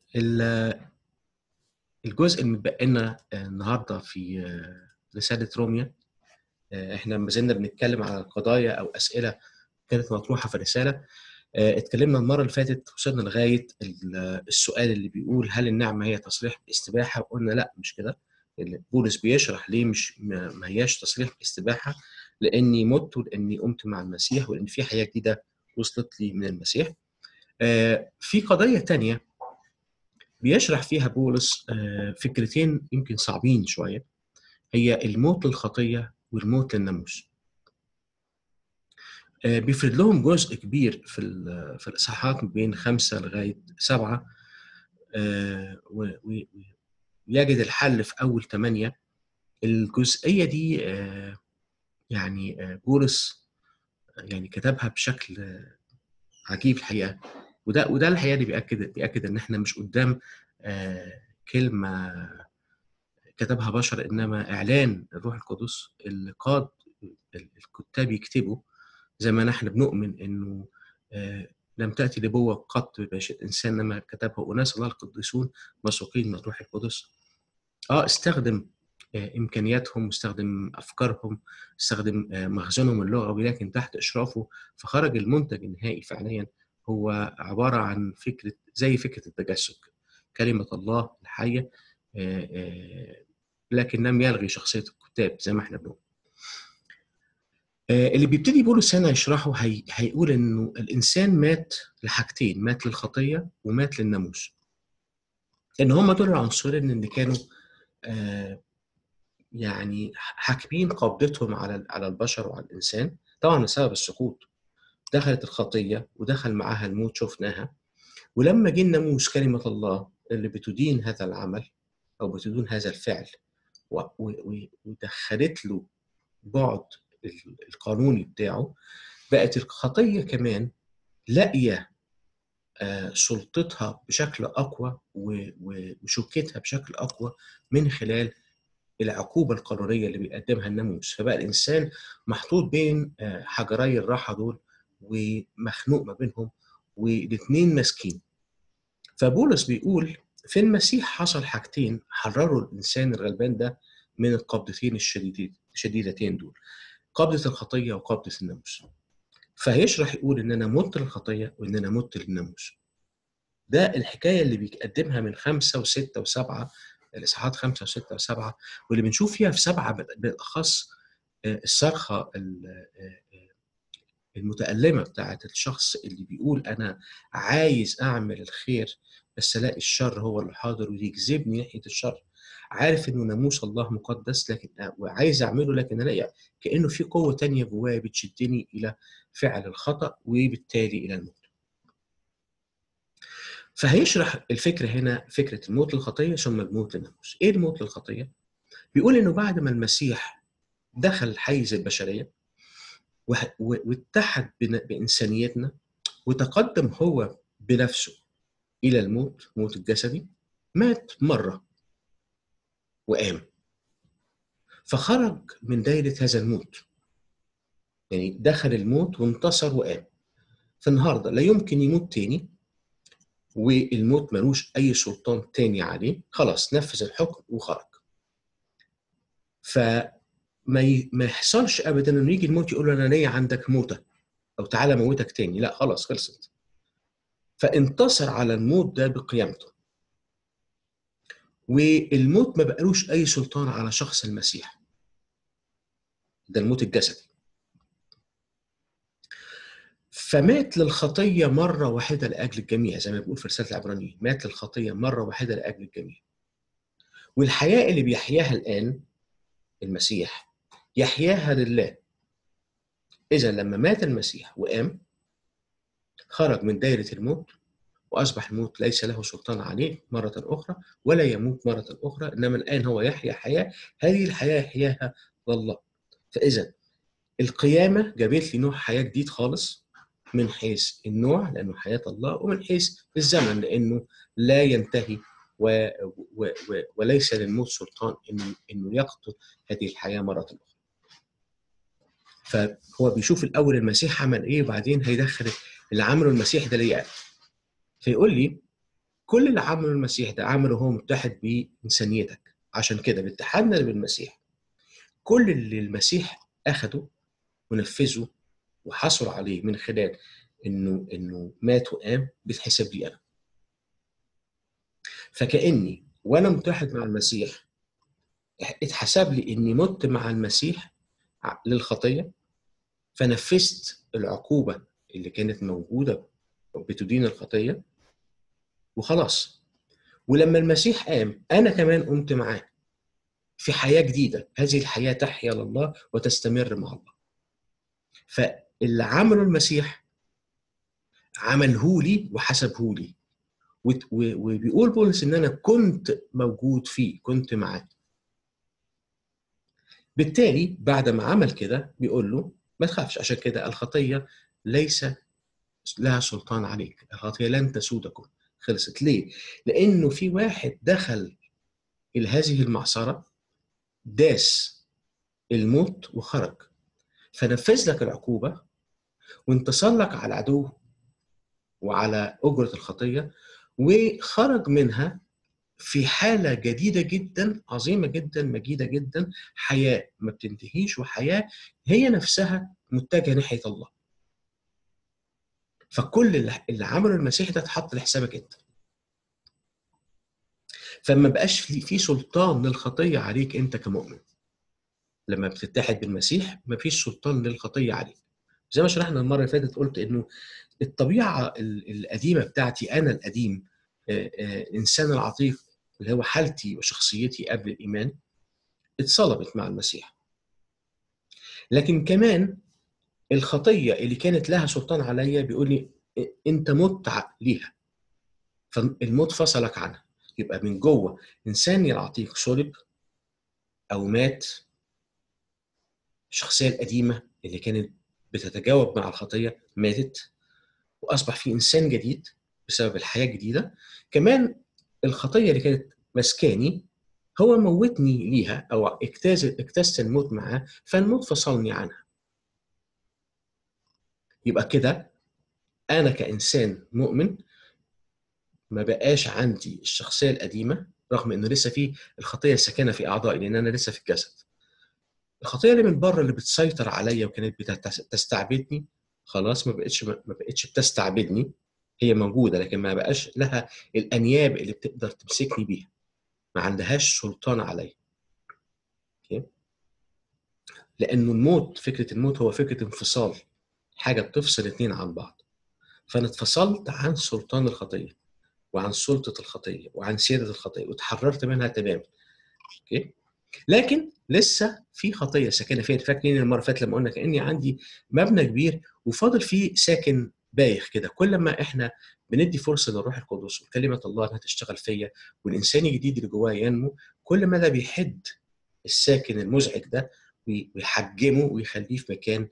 الجزء اللي متبقي لنا النهارده في رساله روميا احنا ما زلنا بنتكلم على قضايا او اسئله كانت مطروحه في الرساله اتكلمنا المره اللي فاتت وصلنا لغايه السؤال اللي بيقول هل النعمه هي تصريح باستباحه وقلنا لا مش كده بولس بيشرح ليه مش ما هياش تصريح باستباحه لاني مت ولاني قمت مع المسيح ولان في حياه جديده وصلت لي من المسيح في قضيه تانية بيشرح فيها بولس فكرتين يمكن صعبين شويه هي الموت للخطيه والموت للناموس بيفرد لهم جزء كبير في في الاصحاحات من بين خمسه لغايه سبعه ويجد الحل في اول ثمانيه الجزئيه دي يعني بولس يعني كتبها بشكل عجيب الحقيقه وده وده الحقيقه اللي بياكد بياكد ان احنا مش قدام كلمه كتبها بشر انما اعلان الروح القدس اللي قاد الكتاب يكتبوا زي ما نحن بنؤمن انه لم تاتي نبوه قط بباشر انسان انما كتبها اناس الله القديسون مسوقين من الروح القدس اه استخدم امكانياتهم واستخدم افكارهم استخدم مخزنهم اللغوي لكن تحت اشرافه فخرج المنتج النهائي فعليا هو عباره عن فكره زي فكره التجسد كلمه الله الحيه لكن لم يلغي شخصيه الكتاب زي ما احنا بنقول اللي بيبتدي بولس هنا يشرحه هي... هيقول انه الانسان مات لحاجتين مات للخطيه ومات للناموس ان هم دول العنصرين اللي كانوا آه يعني حاكمين قبضتهم على على البشر وعلى الانسان طبعا بسبب السقوط دخلت الخطيه ودخل معاها الموت شفناها ولما جه الناموس كلمه الله اللي بتدين هذا العمل او بتدين هذا الفعل ودخلت له بعد القانوني بتاعه بقت الخطيه كمان لاقيه سلطتها بشكل اقوى وشوكتها بشكل اقوى من خلال العقوبه القانونيه اللي بيقدمها الناموس فبقى الانسان محطوط بين حجري الراحه دول ومخنوق ما بينهم والاثنين ماسكين فبولس بيقول في المسيح حصل حاجتين حرروا الانسان الغلبان ده من القبضتين الشديدتين دول قبضه الخطيه وقبضه الناموس فهيشرح يقول ان انا مت للخطيه وان انا مت للناموس ده الحكايه اللي بيقدمها من خمسه وسته وسبعه الاصحاحات خمسه وسته وسبعه واللي بنشوف فيها في سبعه بالاخص الصرخه المتألمة بتاعت الشخص اللي بيقول أنا عايز أعمل الخير بس ألاقي الشر هو اللي حاضر ويجذبني ناحية الشر عارف إنه ناموس الله مقدس لكن وعايز أعمله لكن ألاقي كأنه في قوة تانية جوايا بتشدني إلى فعل الخطأ وبالتالي إلى الموت. فهيشرح الفكرة هنا فكرة الموت للخطية ثم الموت للناموس. إيه الموت للخطية؟ بيقول إنه بعد ما المسيح دخل حيز البشرية واتحد بإنسانيتنا وتقدم هو بنفسه إلى الموت موت الجسدي مات مرة وقام فخرج من دايرة هذا الموت يعني دخل الموت وانتصر وقام فالنهاردة لا يمكن يموت تاني والموت ملوش أي سلطان تاني عليه خلاص نفذ الحكم وخرج ف ما ما يحصلش ابدا انه يجي الموت يقول له انا ليا عندك موته او تعالى موتك تاني لا خلاص خلصت فانتصر على الموت ده بقيامته والموت ما بقالوش اي سلطان على شخص المسيح ده الموت الجسدي فمات للخطيه مره واحده لاجل الجميع زي ما بيقول في رساله العبرانيين مات للخطيه مره واحده لاجل الجميع والحياه اللي بيحياها الان المسيح يحياها لله إذا لما مات المسيح وقام خرج من دائرة الموت وأصبح الموت ليس له سلطان عليه مرة أخرى ولا يموت مرة أخرى إنما الآن هو يحيا حياة هذه الحياة يحياها الله فإذا القيامة جابت لي نوع حياة جديد خالص من حيث النوع لأنه حياة الله ومن حيث الزمن لأنه لا ينتهي و... و... و... وليس للموت سلطان إنه إنه يقتل هذه الحياة مرة أخرى فهو بيشوف الاول المسيح عمل ايه وبعدين هيدخل اللي عمله المسيح ده ليه فيقول لي كل اللي عمله المسيح ده عمله هو متحد بانسانيتك عشان كده باتحادنا بالمسيح كل اللي المسيح اخده ونفذه وحصل عليه من خلال انه انه مات وقام بيتحسب لي انا فكاني وانا متحد مع المسيح اتحسب لي اني مت مع المسيح للخطيه فنفذت العقوبه اللي كانت موجوده بتدين الخطيه وخلاص ولما المسيح قام انا كمان قمت معاه في حياه جديده هذه الحياه تحيا لله وتستمر مع الله فاللي عمله المسيح عمله لي وحسبه لي وبيقول بولس ان انا كنت موجود فيه كنت معاه بالتالي بعد ما عمل كده بيقول له ما تخافش عشان كده الخطيه ليس لها سلطان عليك الخطيه لن تسودكم خلصت ليه لانه في واحد دخل الى هذه المعصره داس الموت وخرج فنفذ لك العقوبه وانتصر لك على العدو وعلى اجره الخطيه وخرج منها في حالة جديدة جدا عظيمة جدا مجيدة جدا حياة ما بتنتهيش وحياة هي نفسها متجهة ناحية الله فكل اللي عمله المسيح ده اتحط لحسابك انت فما بقاش في, في سلطان للخطية عليك انت كمؤمن لما بتتحد بالمسيح ما فيش سلطان للخطية عليك زي ما شرحنا المرة اللي فاتت قلت انه الطبيعة القديمة بتاعتي انا القديم الانسان العتيق اللي هو حالتي وشخصيتي قبل الايمان اتصلبت مع المسيح لكن كمان الخطيه اللي كانت لها سلطان عليا بيقول لي انت مت ليها فالموت فصلك عنها يبقى من جوه انساني العتيق صلب او مات الشخصيه القديمه اللي كانت بتتجاوب مع الخطيه ماتت واصبح في انسان جديد بسبب الحياه الجديده كمان الخطيه اللي كانت مسكاني هو موتني ليها او اجتاز اجتزت الموت معاه فالموت فصلني عنها يبقى كده انا كانسان مؤمن ما بقاش عندي الشخصيه القديمه رغم انه لسه في الخطيه ساكنه في اعضائي لان انا لسه في الجسد الخطيه اللي من بره اللي بتسيطر عليا وكانت بتستعبدني خلاص ما بقتش ما بقتش بتستعبدني هي موجوده لكن ما بقاش لها الانياب اللي بتقدر تمسكني بيها ما عندهاش سلطان عليا لانه الموت فكره الموت هو فكره انفصال حاجه بتفصل اتنين عن بعض فانا اتفصلت عن سلطان الخطيه وعن سلطه الخطيه وعن سياده الخطيه وتحررت منها تماما اوكي لكن لسه في خطيه ساكنه فيها فاكرين المره اللي فاتت لما قلنا كاني عندي مبنى كبير وفاضل فيه ساكن بايخ كده كل ما احنا بندي فرصه للروح القدس وكلمه الله انها تشتغل فيا والانسان الجديد اللي جوايا ينمو كل ما ده بيحد الساكن المزعج ده ويحجمه ويخليه في مكان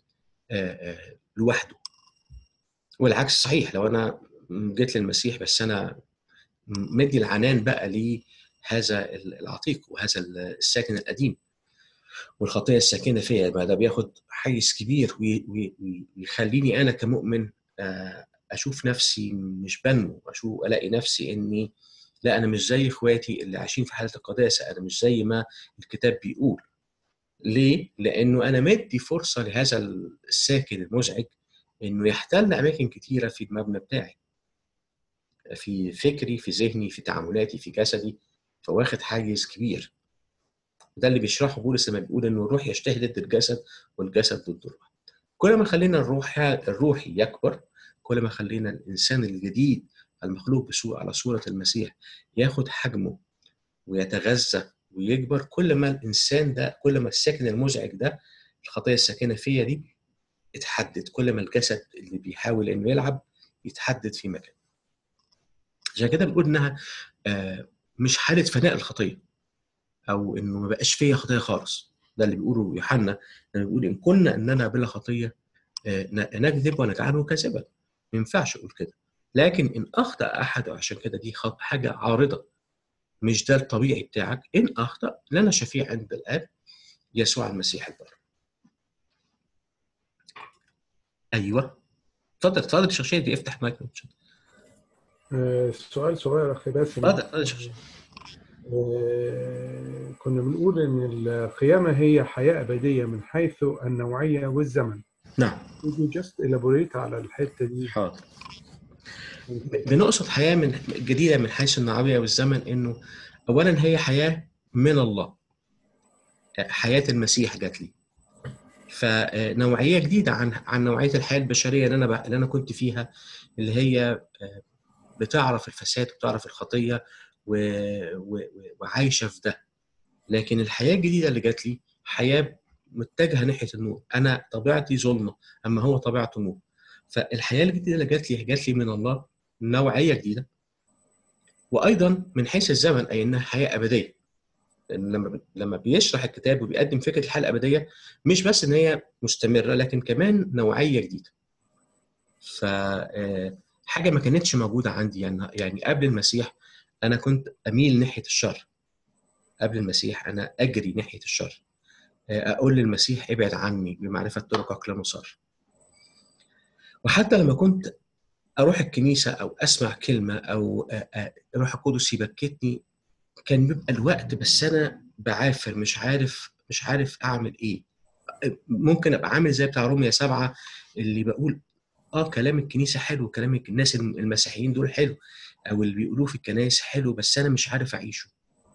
لوحده والعكس صحيح لو انا جيت للمسيح بس انا مدي العنان بقى لهذا العتيق وهذا الساكن القديم والخطيه الساكنه فيا ما ده بياخد حيز كبير ويخليني انا كمؤمن اشوف نفسي مش بنمو اشوف الاقي نفسي اني لا انا مش زي اخواتي اللي عايشين في حاله القداسه انا مش زي ما الكتاب بيقول ليه لانه انا مدي فرصه لهذا الساكن المزعج انه يحتل اماكن كتيره في المبنى بتاعي في فكري في ذهني في تعاملاتي في جسدي فواخد حيز كبير ده اللي بيشرحه بولس لما بيقول انه الروح يجتهد ضد الجسد والجسد ضد الروح كل ما خلينا الروح الروحي يكبر كل ما خلينا الانسان الجديد المخلوق بسوء على صوره المسيح ياخد حجمه ويتغذى ويكبر كل ما الانسان ده كل ما الساكن المزعج ده الخطيه الساكنه فيا دي اتحدد كل ما الجسد اللي بيحاول انه يلعب يتحدد في مكان عشان كده بنقول انها مش حاله فناء الخطيه او انه ما بقاش فيا خطيه خالص ده اللي بيقوله يوحنا لما بيقول ان كنا اننا بلا خطيه نكذب ونجعله كاذبا ما ينفعش اقول كده لكن ان اخطا احد عشان كده دي حاجه عارضه مش ده الطبيعي بتاعك ان اخطا لنا شفيع عند الاب يسوع المسيح البر ايوه اتفضل اتفضل الشخصيه دي افتح مايك آه، سؤال صغير اخي باسم اتفضل اتفضل يا شيخ. آه، كنا بنقول ان القيامه هي حياه ابديه من حيث النوعيه والزمن نعم Could you just elaborate على الحته دي حاضر بنقصد حياه من جديده من حيث النوعيه والزمن انه اولا هي حياه من الله حياه المسيح جات لي فنوعيه جديده عن عن نوعيه الحياه البشريه اللي انا ب- اللي انا كنت فيها اللي هي بتعرف الفساد وبتعرف الخطيه و... و... وعايشه في ده لكن الحياه الجديده اللي جات لي حياه متجهه ناحيه النور انا طبيعتي ظلمه اما هو طبيعته نور فالحياه الجديده اللي جات لي جات لي من الله نوعيه جديده وايضا من حيث الزمن اي انها حياه ابديه لان لما لما بيشرح الكتاب وبيقدم فكره الحياه الابديه مش بس ان هي مستمره لكن كمان نوعيه جديده ف آه، حاجه ما كانتش موجوده عندي يعني يعني قبل المسيح انا كنت اميل ناحيه الشر قبل المسيح انا اجري ناحيه الشر آه، اقول للمسيح ابعد عني بمعرفه طرقك لا مصر وحتى لما كنت اروح الكنيسه او اسمع كلمه او آه، آه، روح القدس يبكتني كان بيبقى الوقت بس انا بعافر مش عارف مش عارف اعمل ايه ممكن ابقى عامل زي بتاع روميا سبعه اللي بقول اه كلام الكنيسه حلو كلام الناس المسيحيين دول حلو او اللي بيقولوه في الكنائس حلو بس انا مش عارف اعيشه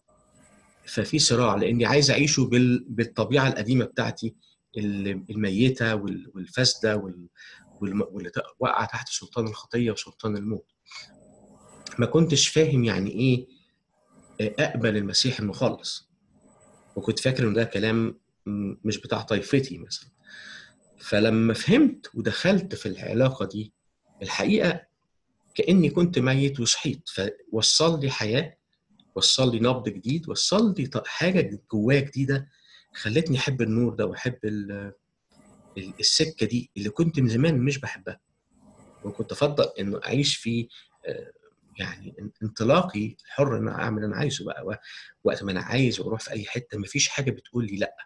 ففي صراع لاني عايز اعيشه بال... بالطبيعه القديمه بتاعتي ال- الميته وال- والفاسده وال... والم- واللي ت- واقعه تحت سلطان الخطيه وسلطان الموت ما كنتش فاهم يعني ايه اقبل المسيح المخلص وكنت فاكر ان ده كلام م- مش بتاع طائفتي مثلا فلما فهمت ودخلت في العلاقه دي الحقيقه كاني كنت ميت وصحيت فوصل لي حياه وصل لي نبض جديد وصل لي ط- حاجه جوايا جديده خلتني احب النور ده واحب ال- ال- السكه دي اللي كنت من زمان مش بحبها وكنت افضل انه اعيش في آه، يعني ان- انطلاقي حر ان أنا اعمل اللي انا عايزه بقى و- وقت ما انا عايز واروح في اي حته مفيش حاجه بتقول لي لا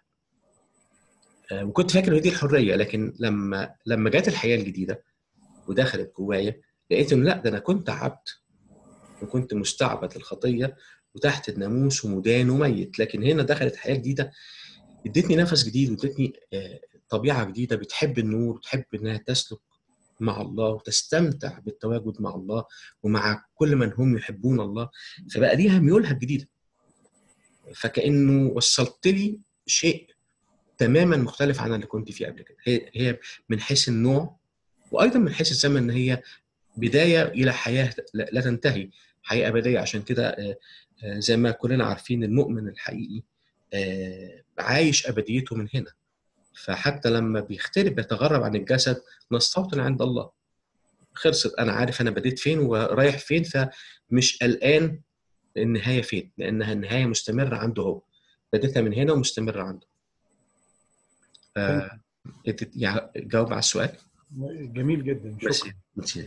آه، وكنت فاكر ان دي الحريه لكن لما لما جت الحياه الجديده ودخلت جوايا لقيت انه لا ده انا كنت عبد وكنت مستعبد للخطيه وتحت الناموس ومدان وميت لكن هنا دخلت حياه جديده ادتني نفس جديد وادتني آه، طبيعه جديده بتحب النور وتحب انها تسلك مع الله وتستمتع بالتواجد مع الله ومع كل من هم يحبون الله فبقى ليها ميولها الجديده فكانه وصلت لي شيء تماما مختلف عن اللي كنت فيه قبل كده هي هي من حيث النوع وايضا من حيث الزمن ان هي بدايه الى حياه لا لا تنتهي حياه ابديه عشان كده آه، آه، زي ما كلنا عارفين المؤمن الحقيقي آه، عايش ابديته من هنا فحتى لما بيختلف بيتغرب عن الجسد نستوطن عند الله خلصت انا عارف انا بديت فين ورايح فين فمش قلقان النهايه فين لانها النهايه مستمره عنده هو بديتها من هنا ومستمره عنده آه، إنت- يعني جاوب على السؤال جميل جدا بس شكرا بس-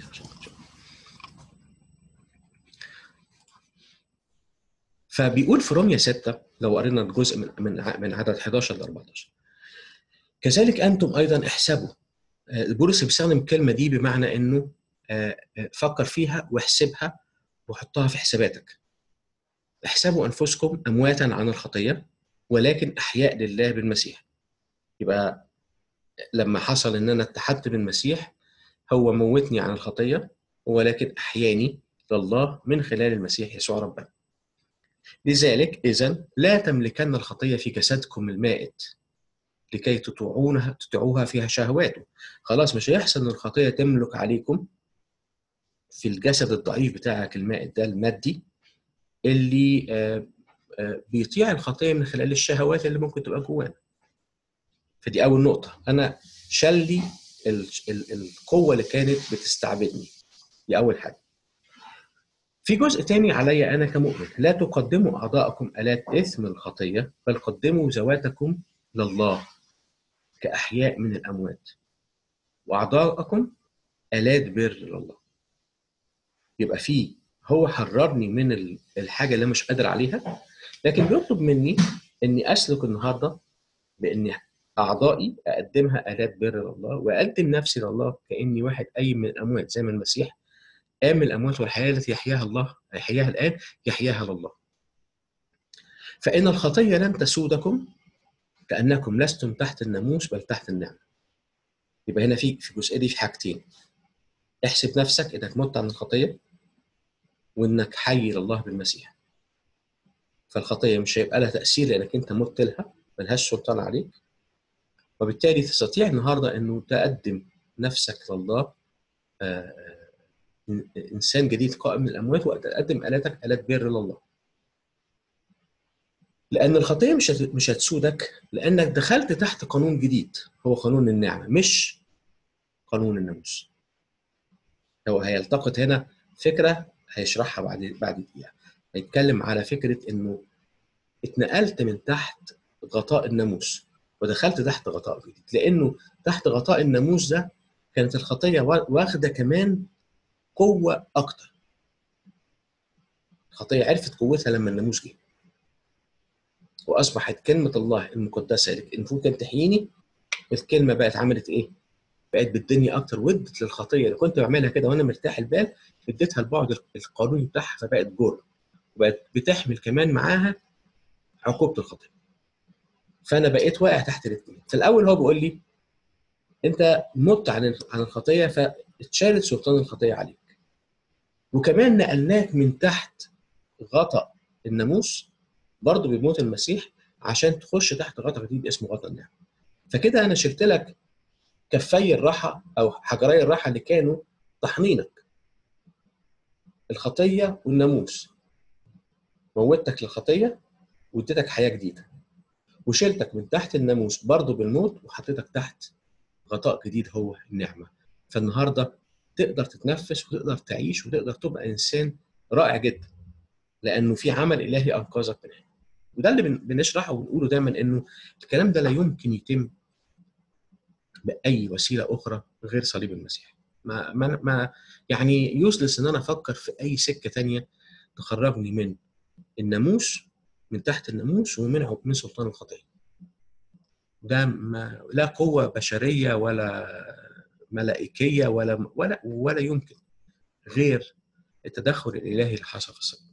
فبيقول في روميا 6 لو قرينا الجزء من من ع- من عدد 11 ل 14 كذلك انتم ايضا احسبوا آه، بولس بيستخدم الكلمه دي بمعنى انه آه، آه، فكر فيها واحسبها وحطها في حساباتك احسبوا انفسكم امواتا عن الخطيه ولكن احياء لله بالمسيح يبقى لما حصل ان انا اتحدت بالمسيح هو موتني عن الخطيه ولكن احياني لله من خلال المسيح يسوع ربنا لذلك اذا لا تملكن الخطيه في جسدكم المائت لكي تطيعونها تطيعوها فيها شهواته خلاص مش هيحصل ان الخطيه تملك عليكم في الجسد الضعيف بتاعك المائت ده المادي اللي آه، آه، بيطيع الخطيه من خلال الشهوات اللي ممكن تبقى جوانا فدي اول نقطه انا شلي ال- ال- القوه اللي كانت بتستعبدني دي اول حاجه في جزء تاني عليا انا كمؤمن لا تقدموا اعضاءكم الات اثم الخطيه بل قدموا ذواتكم لله كاحياء من الاموات واعضاءكم الات بر لله يبقى في هو حررني من ال- الحاجه اللي أنا مش قادر عليها لكن بيطلب مني اني اسلك النهارده باني اعضائي اقدمها الات بر لله واقدم نفسي لله كاني واحد قايم من الاموات زي ما المسيح قام من الاموات والحياه التي يحياها الله يحياها الان يحياها لله فان الخطيه لم تسودكم كانكم لستم تحت الناموس بل تحت النعمه يبقى هنا في في الجزئيه دي في حاجتين احسب نفسك انك مت عن الخطيه وانك حي لله بالمسيح فالخطيه مش هيبقى لها تاثير لانك انت مت لها ملهاش سلطان عليك وبالتالي تستطيع النهارده انه تقدم نفسك لله انسان جديد قائم من الاموات وتقدم الاتك الات بر لله لان الخطيه مش مش هتسودك لانك دخلت تحت قانون جديد هو قانون النعمه مش قانون الناموس هو هيلتقط هنا فكره هيشرحها بعد بعد دقيقه هيتكلم على فكره انه اتنقلت من تحت غطاء الناموس ودخلت تحت غطاء جديد لانه تحت غطاء الناموس ده كانت الخطيه واخده كمان قوه اكتر الخطيه عرفت قوتها لما الناموس جه واصبحت كلمه الله المقدسه اللي المفروض كانت تحييني الكلمه بقت عملت ايه؟ بقت بالدنيا اكتر ودت للخطيه اللي كنت بعملها كده وانا مرتاح البال اديتها البعد القانوني بتاعها فبقت جرم وبقت بتحمل كمان معاها عقوبه الخطيه فانا بقيت واقع تحت الاثنين في الاول هو بيقول لي انت مت عن عن الخطيه فاتشالت سلطان الخطيه عليك وكمان نقلناك من تحت غطاء الناموس برضه بموت المسيح عشان تخش تحت غطاء جديد اسمه غطاء النعمه فكده انا شلت لك كفي الراحه او حجري الراحه اللي كانوا طحنينك الخطيه والناموس موتك للخطيه واديتك حياه جديده وشلتك من تحت الناموس برضه بالموت وحطيتك تحت غطاء جديد هو النعمه فالنهارده تقدر تتنفس وتقدر تعيش وتقدر تبقى انسان رائع جدا لانه في عمل الهي انقذك منه وده اللي بنشرحه ونقوله دايما انه الكلام ده لا يمكن يتم باي وسيله اخرى غير صليب المسيح ما ما, ما يعني يوسلس ان انا افكر في اي سكه تانية تخرجني من الناموس من تحت الناموس ومن من سلطان الخطيه ده ما لا قوه بشريه ولا ملائكيه ولا ولا ولا يمكن غير التدخل الالهي اللي حصل في الصليب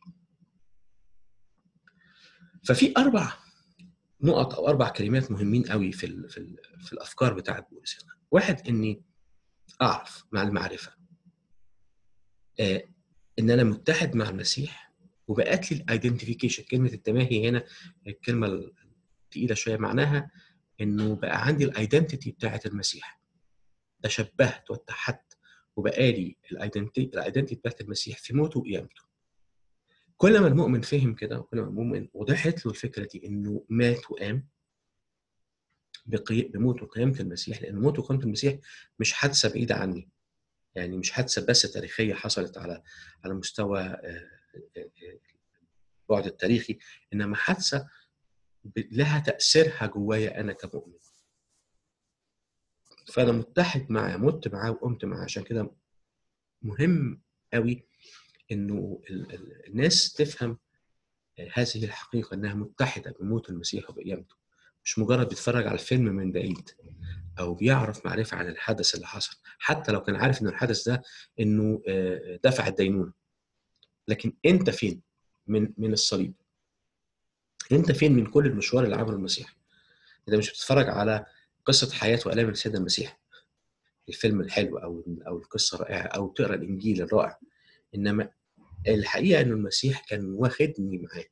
ففي اربع نقط او اربع كلمات مهمين قوي في ال في, ال في الافكار بتاعت بولس هنا واحد اني اعرف مع المعرفه آه ان انا متحد مع المسيح وبقت لي الايدنتيفيكيشن كلمه التماهي هنا الكلمه الثقيله شويه معناها انه بقى عندي الايدنتيتي بتاعت المسيح تشبهت واتحدت وبقى لي الايدنتيتي الايدنتيتي بتاعت المسيح في موته وقيامته كل ما المؤمن فهم كده وكل ما المؤمن وضحت له الفكره دي انه مات وقام بموت وقيامه المسيح لان موت وقيامه المسيح مش حادثه بعيده عني يعني مش حادثه بس تاريخيه حصلت على على مستوى البعد التاريخي انما حادثه لها تاثيرها جوايا انا كمؤمن فانا متحد معاه مت معاه وقمت معاه عشان كده مهم قوي انه الناس تفهم هذه الحقيقه انها متحده بموت المسيح وبقيامته مش مجرد بيتفرج على الفيلم من بعيد او بيعرف معرفه عن الحدث اللي حصل حتى لو كان عارف ان الحدث ده انه دفع الدينونه لكن انت فين من من الصليب انت فين من كل المشوار اللي عمله المسيح انت مش بتتفرج على قصه حياه والام السيد المسيح الفيلم الحلو او او القصه الرائعه او تقرا الانجيل الرائع انما الحقيقه ان المسيح كان واخدني معاه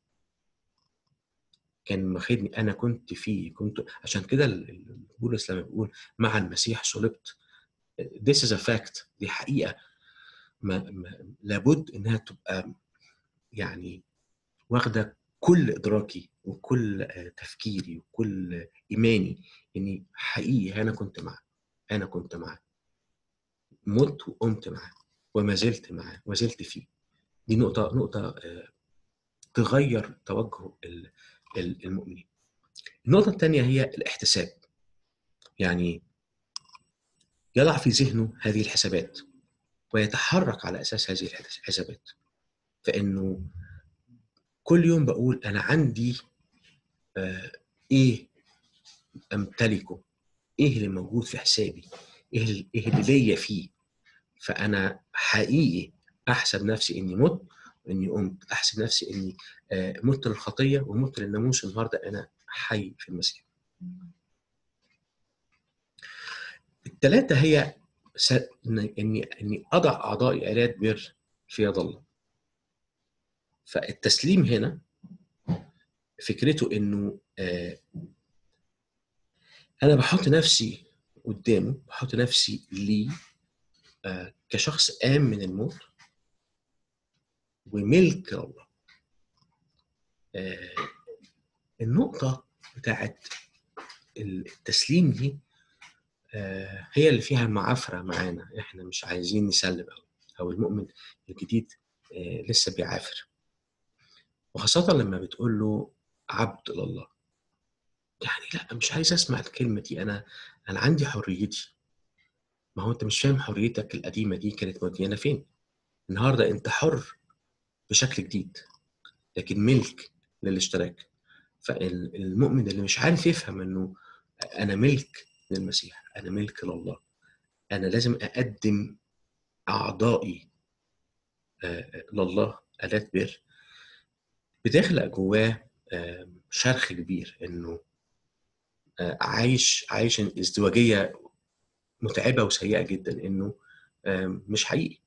كان واخدني انا كنت فيه كنت عشان كده بولس لما بيقول مع المسيح صلبت this is a fact دي حقيقه ما, ما لابد انها تبقى يعني واخده كل ادراكي وكل تفكيري وكل ايماني اني حقيقي انا كنت معاه انا كنت معاه مت وقمت معاه وما زلت معاه وزلت فيه دي نقطة نقطة تغير توجه المؤمنين النقطة الثانية هي الاحتساب يعني يضع في ذهنه هذه الحسابات ويتحرك على أساس هذه الحسابات فإنه كل يوم بقول أنا عندي إيه أمتلكه إيه اللي موجود في حسابي إيه اللي ليا فيه فانا حقيقي احسب نفسي اني مت واني قمت احسب نفسي اني آه، مت للخطيه ومت للناموس النهارده انا حي في المسيح الثلاثه هي س- إن- اني اني اضع اعضائي الات بر في يد الله فالتسليم هنا فكرته انه آه، انا بحط نفسي قدامه بحط نفسي ليه آه، كشخص قام من الموت وملك الله آه، النقطة بتاعت التسليم دي آه، هي اللي فيها المعافرة معانا احنا مش عايزين نسلم أو, أو المؤمن الجديد آه، لسه بيعافر وخاصة لما بتقول له عبد لله يعني لا مش عايز اسمع الكلمة دي انا انا عندي حريتي ما هو انت مش فاهم حريتك القديمة دي كانت موديانا فين النهاردة انت حر بشكل جديد لكن ملك للاشتراك فالمؤمن اللي مش عارف يفهم انه انا ملك للمسيح انا ملك لله انا لازم اقدم اعضائي آه، لله الات بر بتخلق جواه آه، شرخ كبير انه آه، عايش عايش ازدواجيه متعبه وسيئه جدا انه آه، مش حقيقي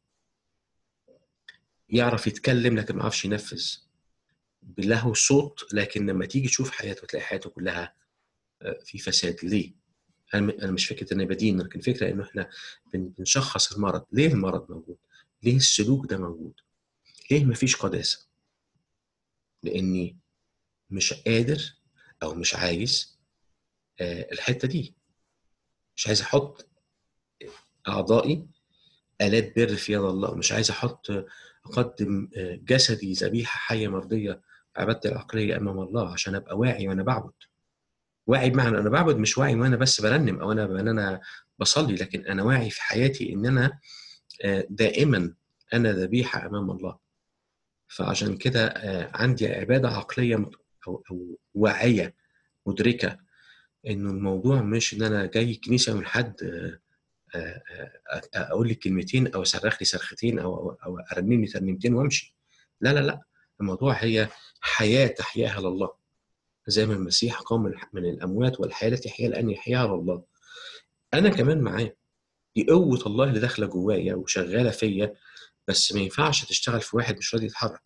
يعرف يتكلم لكن ما يعرفش ينفذ له صوت لكن لما تيجي تشوف حياته تلاقي حياته كلها آه، في فساد ليه؟ انا انا مش فكره اني بدين لكن فكره انه احنا بن- بنشخص المرض ليه المرض موجود؟ ليه السلوك ده موجود؟ ليه مفيش قداسه؟ لاني مش قادر او مش عايز آه، الحته دي مش عايز احط اعضائي الات بر في يد الله مش عايز احط اقدم آه، جسدي ذبيحه حيه مرضيه عبادتي العقليه امام الله عشان ابقى واعي وانا بعبد واعي بمعنى انا بعبد مش واعي وانا بس برنم او انا ان انا بصلي لكن انا واعي في حياتي ان انا آه، دائما انا ذبيحه امام الله فعشان كده آه، عندي عباده عقليه مت- او او واعيه مدركه انه الموضوع مش ان انا جاي كنيسه من حد آه، آه، آه، اقول لي كلمتين او اصرخ لي صرختين او او أو ارنم لي ترنيمتين وامشي لا لا لا الموضوع هي حياه تحياها لله زي ما المسيح قام من- من الاموات والحياه التي يحياها الان يحياها لله انا كمان معاه دي قوه الله اللي داخله جوايا وشغاله فيا بس ما ينفعش تشتغل في واحد مش راضي يتحرك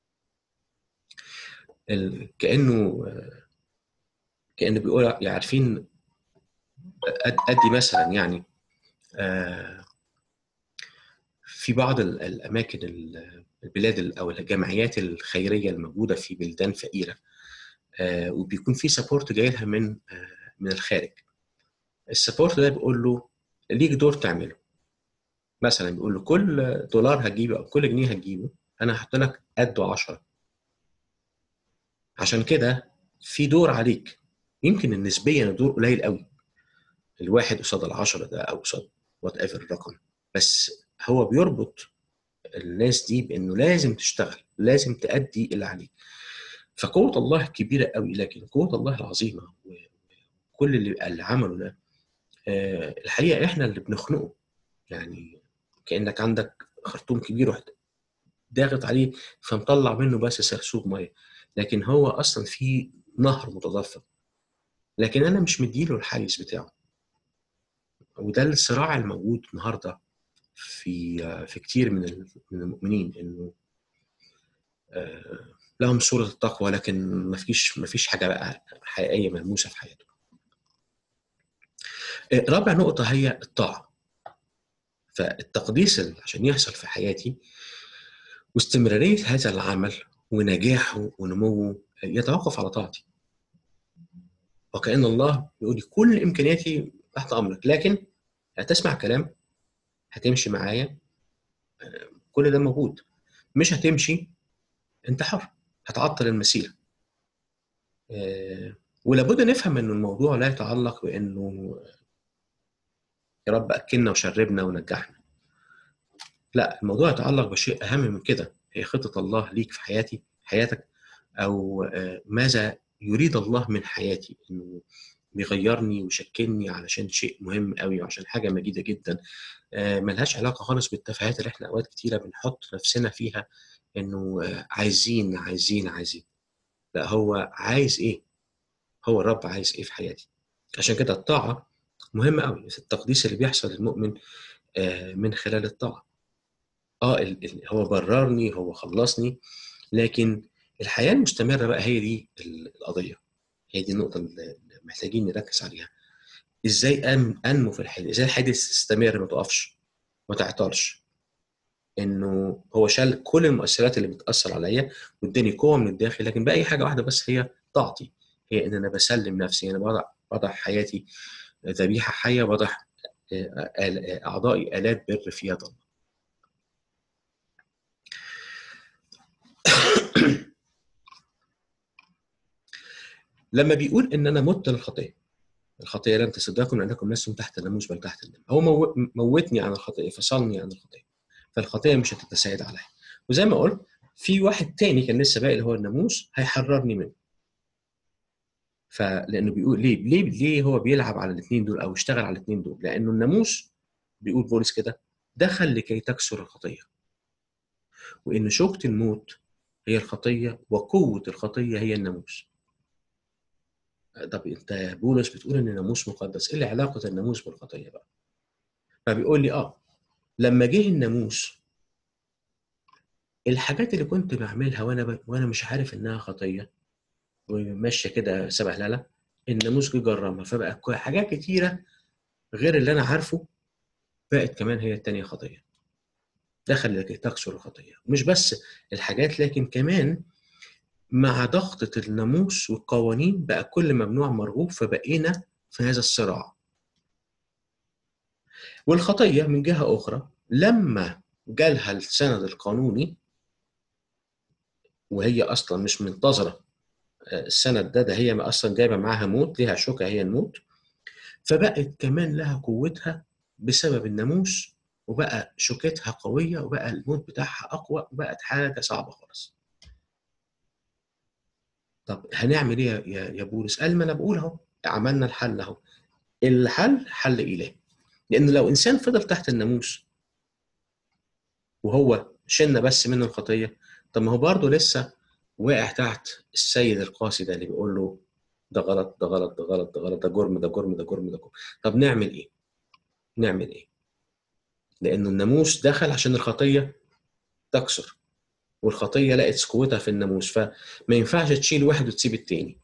ال- كانه كانه بيقول يعني عارفين أد- ادي مثلا يعني آه، في بعض ال- الاماكن ال- البلاد ال- او الجمعيات الخيريه الموجوده في بلدان فقيره آه، وبيكون في سبورت جاي لها من آه، من الخارج السبورت ده بيقول له ليك دور تعمله مثلا بيقول له كل دولار هتجيبه او كل جنيه هتجيبه انا هحط لك قده 10 عشان كده في دور عليك يمكن النسبيا الدور قليل قوي الواحد قصاد العشرة ده او قصاد وات ايفر الرقم بس هو بيربط الناس دي بانه لازم تشتغل لازم تأدي اللي عليك فقوة الله كبيرة قوي لكن قوة الله العظيمة وكل اللي اللي عمله ده آه، الحقيقة احنا اللي بنخنقه يعني كأنك عندك خرطوم كبير واحد ضاغط عليه فمطلع منه بس سرسوب ميه لكن هو اصلا في نهر متدفق لكن انا مش مديله الحيز بتاعه وده الصراع الموجود النهارده في في كتير من ال- من المؤمنين انه آه، لهم صورة التقوى لكن ما فيش ما فيش حاجة بقى حقيقية ملموسة في حياتهم. آه، رابع نقطة هي الطاعة. فالتقديس اللي عشان يحصل في حياتي واستمرارية هذا العمل ونجاحه ونموه يتوقف على طاعتي. وكأن الله بيقول لي كل إمكانياتي تحت أمرك لكن هتسمع كلام هتمشي معايا آه، كل ده موجود مش هتمشي انت حر هتعطل المسيره آه، ولابد نفهم ان الموضوع لا يتعلق بانه يا رب اكلنا وشربنا ونجحنا لا الموضوع يتعلق بشيء اهم من كده هي خطه الله ليك في حياتي حياتك او آه، ماذا يريد الله من حياتي انه بيغيرني ويشكلني علشان شيء مهم قوي وعشان حاجه مجيده جدا آه، ملهاش علاقه خالص بالتفاهات اللي احنا اوقات كتيره بنحط نفسنا فيها انه آه، عايزين عايزين عايزين لا هو عايز ايه هو الرب عايز ايه في حياتي عشان كده الطاعه مهمه قوي التقديس اللي بيحصل للمؤمن آه، من خلال الطاعه اه ال- ال- هو بررني هو خلصني لكن الحياه المستمره بقى هي دي ال- القضيه هي دي النقطه اللي محتاجين نركز عليها ازاي أن- انمو في الحياه ازاي الحياه دي تستمر ما تقفش ما تعطلش انه هو شال كل المؤثرات اللي بتاثر عليا واداني قوه من الداخل لكن باقي حاجه واحده بس هي طاعتي هي ان انا بسلم نفسي انا بضع بضع حياتي ذبيحه حيه بضع آه، آه، اعضائي الات بر في يد الله لما بيقول ان انا مت للخطيه الخطيه لم تصدقكم لانكم لستم تحت الناموس بل تحت النعمه هو مو- موتني عن الخطيه فصلني عن الخطيه فالخطيه مش هتتساعد عليا وزي ما قلت في واحد تاني كان لسه باقي اللي هو الناموس هيحررني منه فلانه بيقول ليه ليه ليه هو بيلعب على الاثنين دول او يشتغل على الاثنين دول لانه الناموس بيقول بولس كده دخل لكي تكسر الخطيه وان شوكه الموت هي الخطيه وقوه الخطيه هي الناموس طب انت يا بولس بتقول ان الناموس مقدس ايه اللي علاقه الناموس بالخطيه بقى فبيقول لي اه لما جه الناموس الحاجات اللي كنت بعملها وانا ب... وانا مش عارف انها خطيه وماشيه كده سبهلله الناموس جه جرمها فبقى كو- حاجات كتيره غير اللي انا عارفه بقت كمان هي التانية خطيه دخل لكي تكسر الخطيه مش بس الحاجات لكن كمان مع ضغطة الناموس والقوانين بقى كل ممنوع مرغوب فبقينا في هذا الصراع والخطية من جهة أخرى لما جالها السند القانوني وهي أصلا مش منتظرة آه، السند ده ده هي أصلا جايبة معاها موت ليها شوكة هي الموت فبقت كمان لها قوتها بسبب الناموس وبقى شوكتها قوية وبقى الموت بتاعها أقوى وبقت حاجة صعبة خالص طب هنعمل ايه يا- يا يا بولس؟ قال ما انا بقول اهو عملنا الحل اهو. الحل حل الهي. لان لو انسان فضل تحت الناموس وهو شلنا بس منه الخطيه طب ما هو برضه لسه واقع تحت السيد القاسي ده اللي بيقول له ده غلط ده غلط ده غلط ده غلط ده جرم ده جرم ده جرم ده جرم طب نعمل ايه؟ نعمل ايه؟ لانه الناموس دخل عشان الخطيه تكسر والخطيه لقت قوتها في الناموس فما ينفعش تشيل واحد وتسيب التاني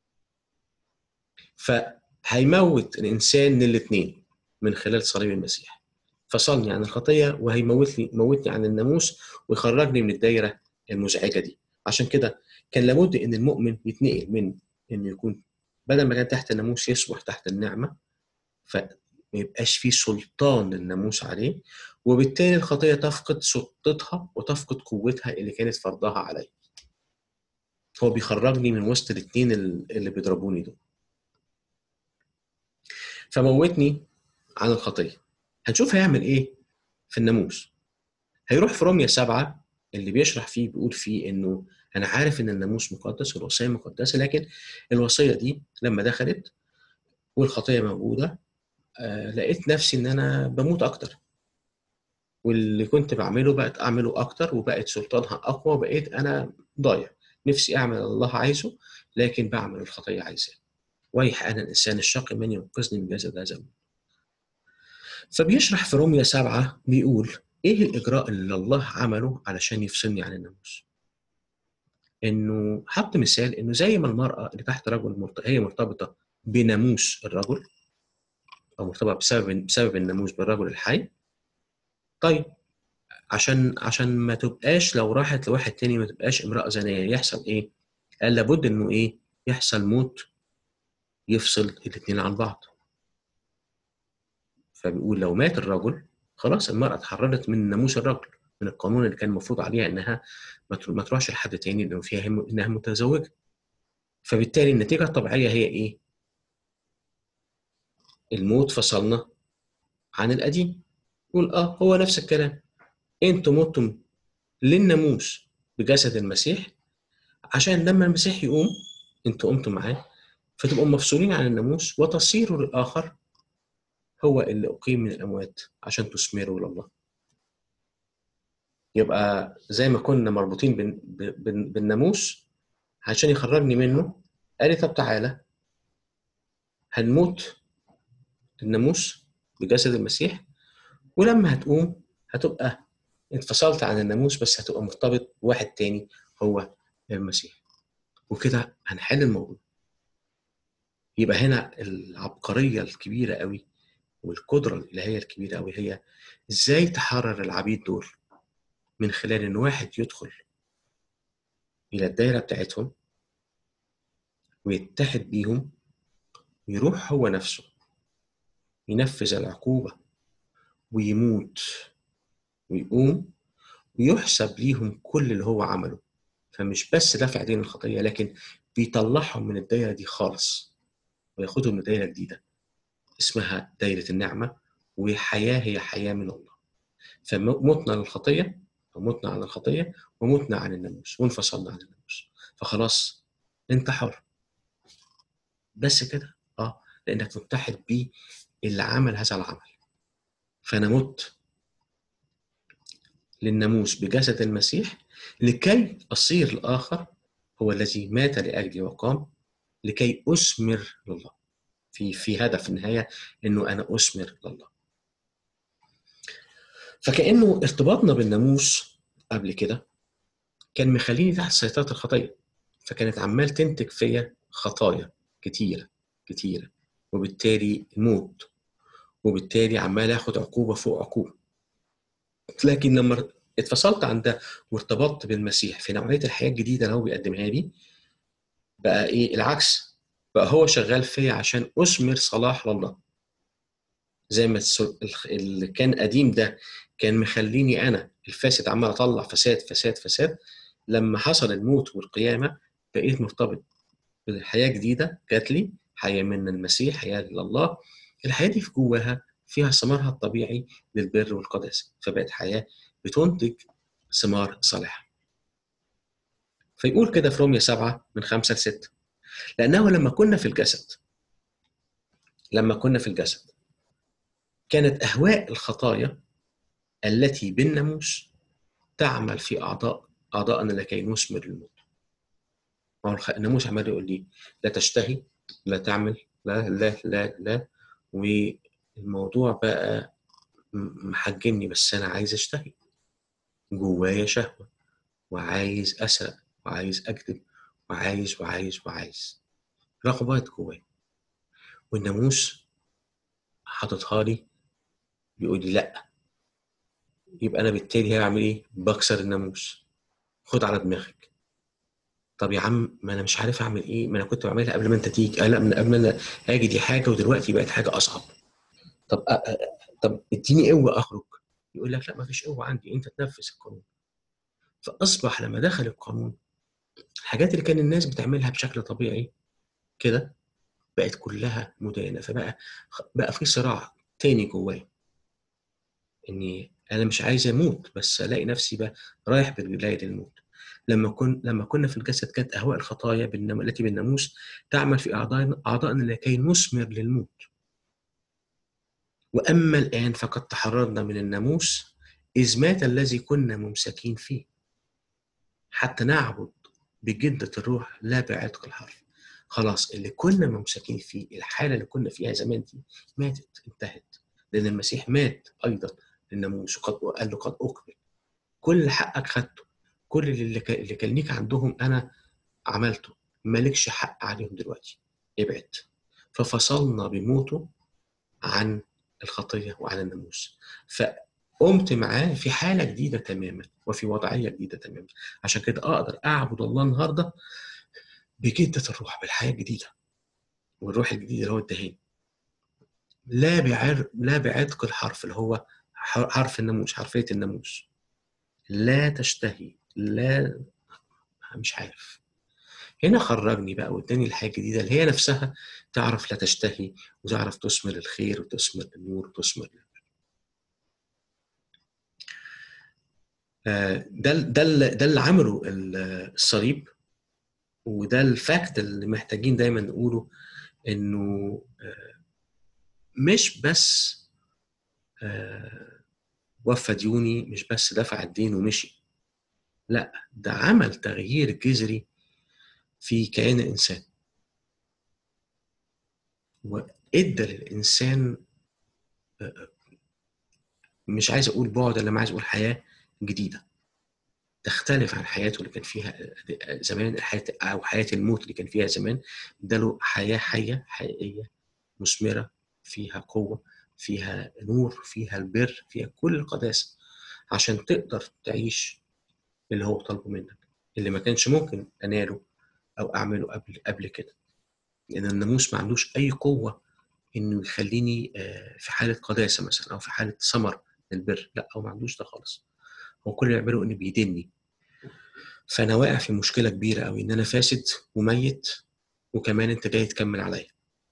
فهيموت الانسان من الاثنين من خلال صليب المسيح فصلني عن الخطيه وهيموتني موتني عن الناموس ويخرجني من الدايره المزعجه دي عشان كده كان لابد ان المؤمن يتنقل من انه يكون بدل ما كان تحت الناموس يصبح تحت النعمه فما يبقاش فيه سلطان للناموس عليه وبالتالي الخطيه تفقد سلطتها وتفقد قوتها اللي كانت فرضها علي هو بيخرجني من وسط الاثنين اللي بيضربوني دول فموتني عن الخطيه هنشوف هيعمل ايه في الناموس هيروح في روميا سبعة اللي بيشرح فيه بيقول فيه انه انا عارف ان الناموس مقدس والوصيه مقدسه لكن الوصيه دي لما دخلت والخطيه موجوده آه لقيت نفسي ان انا بموت اكتر واللي كنت بعمله بقت اعمله اكتر وبقت سلطانها اقوى وبقيت انا ضايع نفسي اعمل الله عايزه لكن بعمل الخطيه عايزاه ويح انا الانسان الشقي من ينقذني من جسد هذا الموت فبيشرح في روميا سبعة بيقول ايه الاجراء اللي الله عمله علشان يفصلني عن الناموس انه حط مثال انه زي ما المراه اللي تحت رجل مرت... هي مرتبطه بناموس الرجل او مرتبطه بسبب بسبب الناموس بالرجل الحي طيب عشان عشان ما تبقاش لو راحت لواحد تاني ما تبقاش امراه زانيه يحصل ايه؟ قال لابد انه ايه؟ يحصل موت يفصل الاثنين عن بعض فبيقول لو مات الرجل خلاص المرأة اتحررت من ناموس الرجل من القانون اللي كان المفروض عليها انها ما تروحش لحد تاني لانه فيها هم... انها متزوجة فبالتالي النتيجة الطبيعية هي ايه؟ الموت فصلنا عن القديم يقول اه هو نفس الكلام انتم متم للناموس بجسد المسيح عشان لما المسيح يقوم انتوا قمتوا معاه فتبقوا مفصولين عن الناموس وتصيروا للآخر هو اللي أقيم من الأموات عشان تثمروا لله يبقى زي ما كنا مربوطين بال- بال- بالناموس عشان يخرجني منه قال لي طب تعالى هنموت الناموس بجسد المسيح ولما هتقوم هتبقى انفصلت عن الناموس بس هتبقى مرتبط بواحد تاني هو المسيح وكده هنحل الموضوع يبقى هنا العبقرية الكبيرة قوي والقدرة الإلهية الكبيرة قوي هي إزاي تحرر العبيد دول من خلال إن واحد يدخل إلى الدايرة بتاعتهم ويتحد بيهم ويروح هو نفسه ينفذ العقوبة ويموت ويقوم ويحسب ليهم كل اللي هو عمله فمش بس دفع دين الخطية لكن بيطلعهم من الدايرة دي خالص وياخدهم لدايرة جديدة اسمها دايرة النعمة وحياة هي حياة من الله فمتنا للخطية ومتنا عن الخطية ومتنا عن الناموس وانفصلنا عن الناموس فخلاص انت حر بس كده اه لانك متحد بيه اللي عمل هذا العمل فانا مت للناموس بجسد المسيح لكي اصير الاخر هو الذي مات لاجلي وقام لكي اثمر لله في في هدف النهايه انه انا اثمر لله فكانه ارتباطنا بالناموس قبل كده كان مخليني تحت سيطره الخطيه فكانت عمال تنتج فيا خطايا كتيره كتيره وبالتالي الموت وبالتالي عمال اخد عقوبه فوق عقوبه لكن لما اتفصلت عن ده وارتبطت بالمسيح في نوعيه الحياه الجديده اللي هو بيقدمها لي بقى ايه العكس بقى هو شغال فيا عشان اثمر صلاح لله زي ما الس- الخ- اللي كان قديم ده كان مخليني انا الفاسد عمال اطلع فساد فساد فساد لما حصل الموت والقيامه بقيت مرتبط بحياه جديده جات لي حياه من المسيح حياه لله الحياه دي في جواها فيها ثمارها الطبيعي للبر والقداسه فبقت حياه بتنتج ثمار صالحه فيقول كده في رومية سبعة من خمسة لستة لأنه لما كنا في الجسد لما كنا في الجسد كانت أهواء الخطايا التي بالناموس تعمل في أعضاء أعضاءنا لكي نثمر الموت ما هو الخ- الناموس عمال يقول لي لا تشتهي لا تعمل لا لا لا لا والموضوع بقى م- محجمني بس أنا عايز أشتهي جوايا شهوة وعايز أسرق وعايز أكذب وعايز وعايز وعايز رغبات جوايا والناموس حاططها لي بيقول لي لا يبقى انا بالتالي هعمل ايه؟ بكسر الناموس خد على دماغك طب يا عم ما انا مش عارف اعمل ايه ما انا كنت بعملها قبل ما انت تيجي آه لا من قبل ما انا اجي دي حاجه ودلوقتي بقت حاجه اصعب طب أ... أ... طب اديني قوه اخرج يقول لك لا ما فيش قوه عندي انت تنفذ القانون فاصبح لما دخل القانون الحاجات اللي كان الناس بتعملها بشكل طبيعي كده بقت كلها مدانه فبقى بقى في صراع تاني جوايا اني انا مش عايز اموت بس الاقي نفسي بقى رايح بالولايه للموت لما كن لما كنا في الجسد كانت اهواء الخطايا بالنم... التي بالناموس تعمل في اعضائنا اعضائنا لكي نثمر للموت واما الان فقد تحررنا من الناموس اذ مات الذي كنا ممسكين فيه حتى نعبد بجدة الروح لا بعتق الحرف خلاص اللي كنا ممسكين فيه الحالة اللي كنا فيها زمان دي ماتت انتهت لأن المسيح مات أيضا للناموس وقد قال له قد أقبل كل حقك خدته كل اللي كان اللي كان ليك عندهم أنا عملته مالكش حق عليهم دلوقتي ابعد ففصلنا بموته عن الخطية وعن الناموس فقمت معاه في حالة جديدة تماما وفي وضعية جديدة تماما عشان كده أقدر أعبد الله النهاردة بجدة الروح بالحياة الجديدة والروح الجديد اللي هو الدهين لا بعر لا بعتق الحرف اللي هو حرف الناموس حرفية الناموس لا تشتهي لا مش عارف هنا خرجني بقى واداني الحياة الجديدة اللي هي نفسها تعرف لا تشتهي وتعرف تثمر الخير وتثمر النور وتثمر ده ده ده اللي عمله الصليب وده الفاكت اللي محتاجين دايما نقوله انه مش بس وفى ديوني مش بس دفع الدين ومشي لا ده عمل تغيير جذري في كيان الانسان وادى للانسان مش عايز اقول بعد انا عايز اقول حياه جديده تختلف عن حياته اللي كان فيها زمان الحياه او حياه الموت اللي كان فيها زمان اداله حياه حيه حقيقيه مثمره فيها قوه فيها نور فيها البر فيها كل القداسه عشان تقدر تعيش اللي هو طالبه منك اللي ما كانش ممكن اناله او اعمله قبل قبل كده لان الناموس ما عندوش اي قوه انه يخليني في حاله قداسه مثلا او في حاله ثمر للبر لا هو ما عندوش ده خالص هو كل اللي يعمله انه بيدني فانا واقع في مشكله كبيره قوي ان انا فاسد وميت وكمان انت جاي تكمل عليا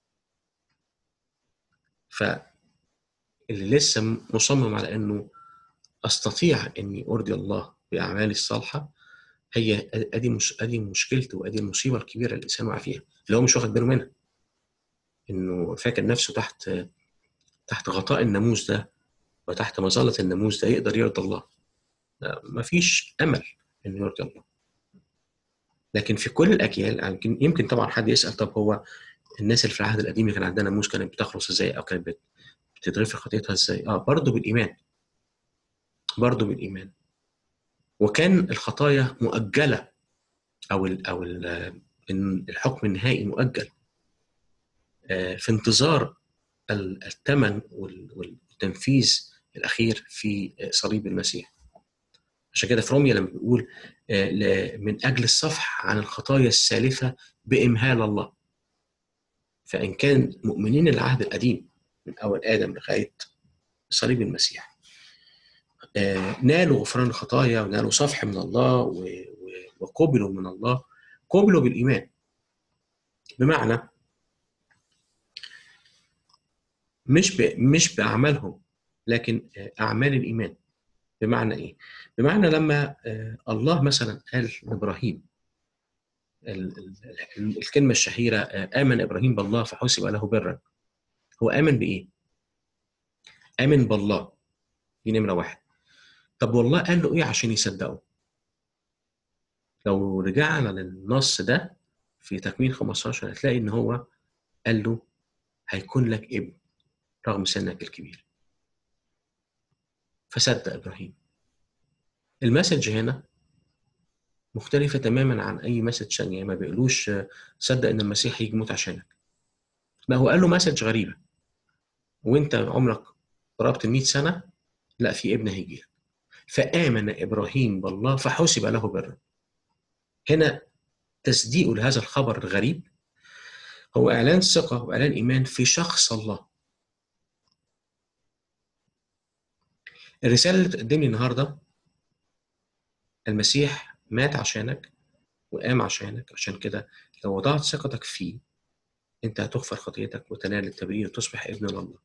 فاللي لسه مصمم على انه استطيع اني ارضي الله باعمالي الصالحه هي ادي مش ادي مشكلته وادي المصيبه الكبيره اللي الانسان واقع فيها اللي هو مش واخد باله منها انه فاكر نفسه تحت تحت غطاء الناموس ده وتحت مظله الناموس ده يقدر يرضي الله مفيش امل انه يرضي الله لكن في كل الاجيال يمكن يمكن طبعا حد يسال طب هو الناس اللي في العهد القديم اللي كان عندها ناموس كانت بتخلص ازاي او كانت بتتغفر خطيتها ازاي اه برضه بالايمان برضه بالايمان وكان الخطايا مؤجله او ال او ال الحكم النهائي مؤجل في انتظار الثمن والتنفيذ الاخير في صليب المسيح عشان كده في روميا لما بيقول من اجل الصفح عن الخطايا السالفه بامهال الله فان كان مؤمنين العهد القديم من اول ادم لغايه صليب المسيح نالوا غفران الخطايا ونالوا صفح من الله وقبلوا من الله قبلوا بالايمان بمعنى مش ب... مش باعمالهم لكن اعمال الايمان بمعنى ايه؟ بمعنى لما الله مثلا قال لابراهيم الكلمه الشهيره امن ابراهيم بالله فحسب له برا هو امن بايه؟ امن بالله دي نمره واحد طب والله قال له ايه عشان يصدقه؟ لو رجعنا للنص ده في تكوين 15 هتلاقي ان هو قال له هيكون لك ابن رغم سنك الكبير فصدق ابراهيم المسج هنا مختلفة تماما عن أي مسج ثانية ما بيقولوش صدق إن المسيح يجي يموت عشانك لا هو قال له مسج غريبة وأنت عمرك قربت ال 100 سنة لا في ابن هيجي لك فآمن إبراهيم بالله فحسب له برا هنا تصديقه لهذا الخبر الغريب هو إعلان ثقة وإعلان إيمان في شخص الله الرسالة اللي بتقدم لي النهاردة المسيح مات عشانك وقام عشانك عشان كده لو وضعت ثقتك فيه انت هتغفر خطيتك وتنال التبرير وتصبح ابن الله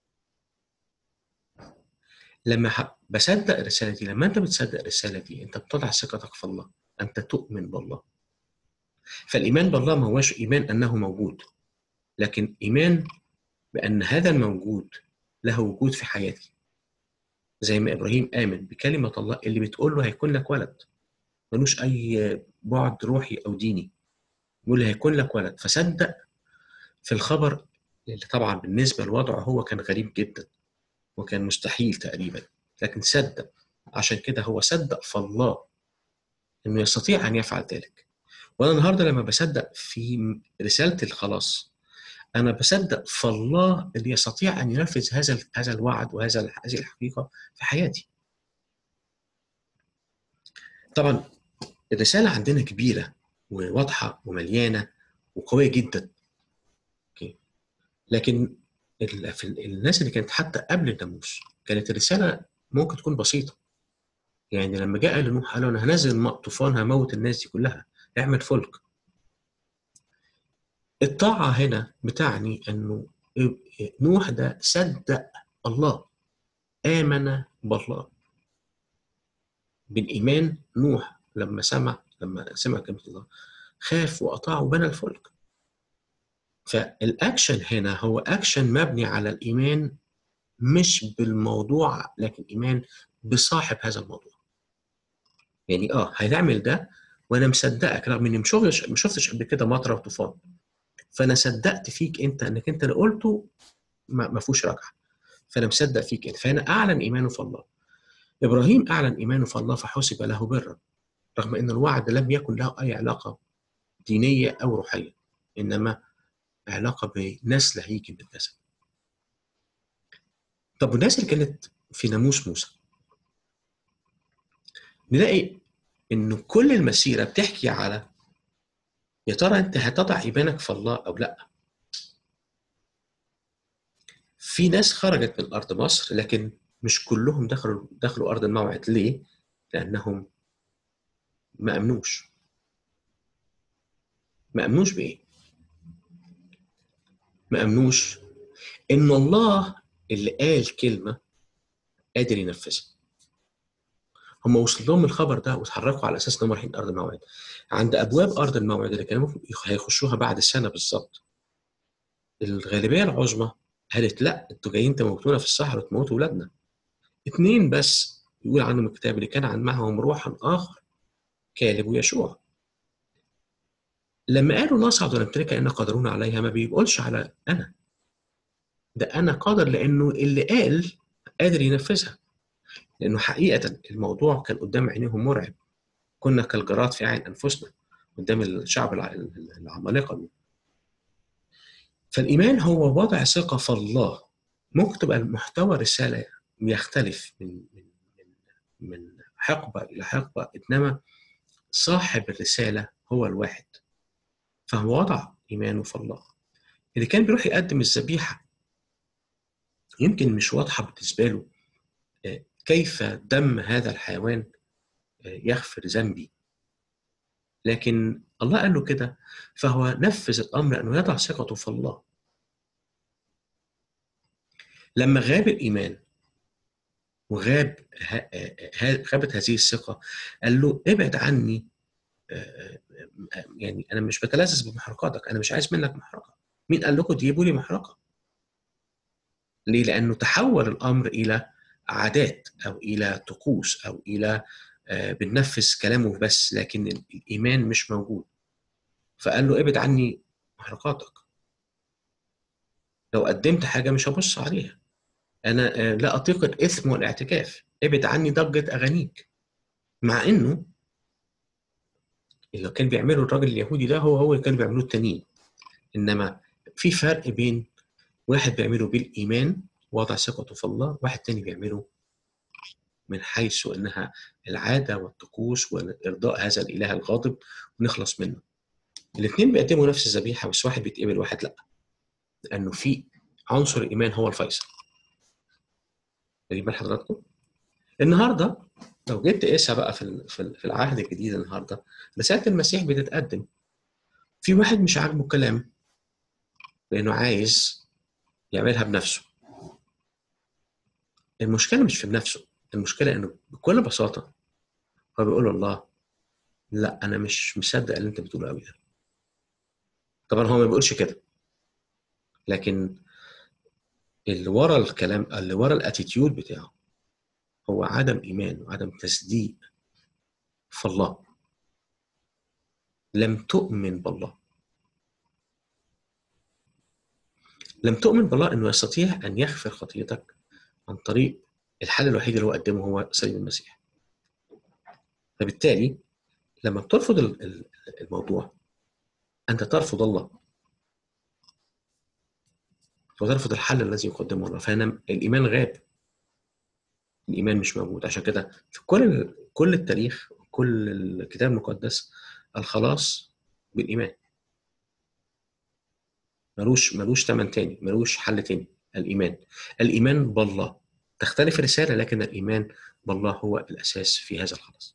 لما بصدق الرسالة دي لما انت بتصدق الرسالة دي انت بتضع ثقتك في الله انت تؤمن بالله فالإيمان بالله ما هوش إيمان أنه موجود لكن إيمان بأن هذا الموجود له وجود في حياتي زي ما إبراهيم آمن بكلمة الله اللي بتقول له هيكون لك ولد ملوش أي بعد روحي أو ديني يقول له هيكون لك ولد فصدق في الخبر اللي طبعا بالنسبة لوضعه هو كان غريب جدا وكان مستحيل تقريبا لكن صدق عشان كده هو صدق في الله انه يستطيع ان يفعل ذلك وانا النهارده لما بصدق في رساله الخلاص انا بصدق في الله اللي يستطيع ان ينفذ هذا هذا الوعد وهذا هذه الحقيقه في حياتي طبعا الرساله عندنا كبيره وواضحه ومليانه وقويه جدا اوكي لكن في الناس اللي كانت حتى قبل الناموس كانت الرساله ممكن تكون بسيطه يعني لما جاء لنوح قال له انا هنزل طوفان هموت الناس دي كلها اعمل فلك الطاعة هنا بتعني انه نوح ده صدق الله آمن بالله بالإيمان نوح لما سمع لما سمع كلمة الله خاف وأطاع وبنى الفلك فالاكشن هنا هو اكشن مبني على الايمان مش بالموضوع لكن ايمان بصاحب هذا الموضوع يعني اه هتعمل ده وانا مصدقك رغم اني مش ما شفتش قبل كده مطره وطوفان فانا صدقت فيك انت انك انت اللي قلته ما فيهوش رجعه فانا مصدق فيك انت فانا اعلن ايمانه في الله ابراهيم اعلن ايمانه في الله فحسب له برا رغم ان الوعد لم يكن له اي علاقه دينيه او روحيه انما علاقه بنسل هيجي من الجسد طب والناس اللي كانت في ناموس موسى نلاقي انه كل المسيره بتحكي على يا ترى انت هتضع ايمانك في الله او لا في ناس خرجت من ارض مصر لكن مش كلهم دخلوا دخلوا ارض الموعد ليه لانهم ما امنوش ما امنوش بايه ما امنوش ان الله اللي قال كلمه قادر ينفذها هم وصل لهم الخبر ده وتحركوا على اساس انهم رايحين ارض الموعد عند ابواب ارض الموعد اللي كانوا هيخشوها بعد سنه بالظبط الغالبيه العظمى قالت لا انتوا جايين تموتونا في الصحراء وتموتوا ولادنا اثنين بس يقول عنهم الكتاب اللي كان عن معهم روحا اخر كالب ويشوع لما قالوا نصعد ونمتلك ان قادرون عليها ما بيقولش على انا ده انا قادر لانه اللي قال قادر ينفذها لانه حقيقه الموضوع كان قدام عينيهم مرعب كنا كالجراد في عين انفسنا قدام الشعب العمالقه فالايمان هو وضع ثقه في الله ممكن تبقى محتوى رساله يختلف من من من حقبه الى حقبه انما صاحب الرساله هو الواحد فهو وضع ايمانه في الله اللي كان بيروح يقدم الذبيحه يمكن مش واضحه بالنسبه له كيف دم هذا الحيوان يغفر ذنبي لكن الله قال له كده فهو نفذ الامر انه يضع ثقته في الله لما غاب الايمان وغاب غابت هذه الثقه قال له ابعد عني يعني انا مش بتلذذ بمحرقاتك انا مش عايز منك محرقه مين قال لكم تجيبوا لي محرقه ليه لانه تحول الامر الى عادات او الى طقوس او الى بننفذ كلامه بس لكن الايمان مش موجود فقال له ابعد عني محرقاتك لو قدمت حاجه مش هبص عليها انا لا اطيق الاثم والاعتكاف ابعد عني ضجه اغانيك مع انه اللي كان بيعمله الراجل اليهودي ده هو هو اللي كان بيعملوه التانيين انما في فرق بين واحد بيعمله بالايمان وضع ثقته في الله واحد تاني بيعمله من حيث انها العاده والطقوس وارضاء هذا الاله الغاضب ونخلص منه الاثنين بيقدموا نفس الذبيحه بس واحد بيتقبل واحد لا لانه في عنصر الايمان هو الفيصل واخدين بال حضراتكم النهارده لو جيت تقيسها بقى في في العهد الجديد النهارده رساله المسيح بتتقدم في واحد مش عاجبه الكلام لانه عايز يعملها بنفسه المشكله مش في بنفسه المشكله انه بكل بساطه هو بيقول الله لا انا مش مصدق اللي انت بتقوله قوي ده طبعا هو ما بيقولش كده لكن اللي ورا الكلام اللي ورا الاتيتيود بتاعه هو عدم ايمان وعدم تصديق في الله لم تؤمن بالله لم تؤمن بالله انه يستطيع ان يغفر خطيتك عن طريق الحل الوحيد اللي هو قدمه هو صليب المسيح فبالتالي لما بترفض الموضوع انت ترفض الله وترفض الحل الذي يقدمه الله فهنا الايمان غاب الايمان مش موجود عشان كده في كل كل التاريخ كل الكتاب المقدس الخلاص بالايمان ملوش ملوش ثمن تاني ملوش حل تاني الايمان الايمان بالله تختلف الرساله لكن الايمان بالله هو الاساس في هذا الخلاص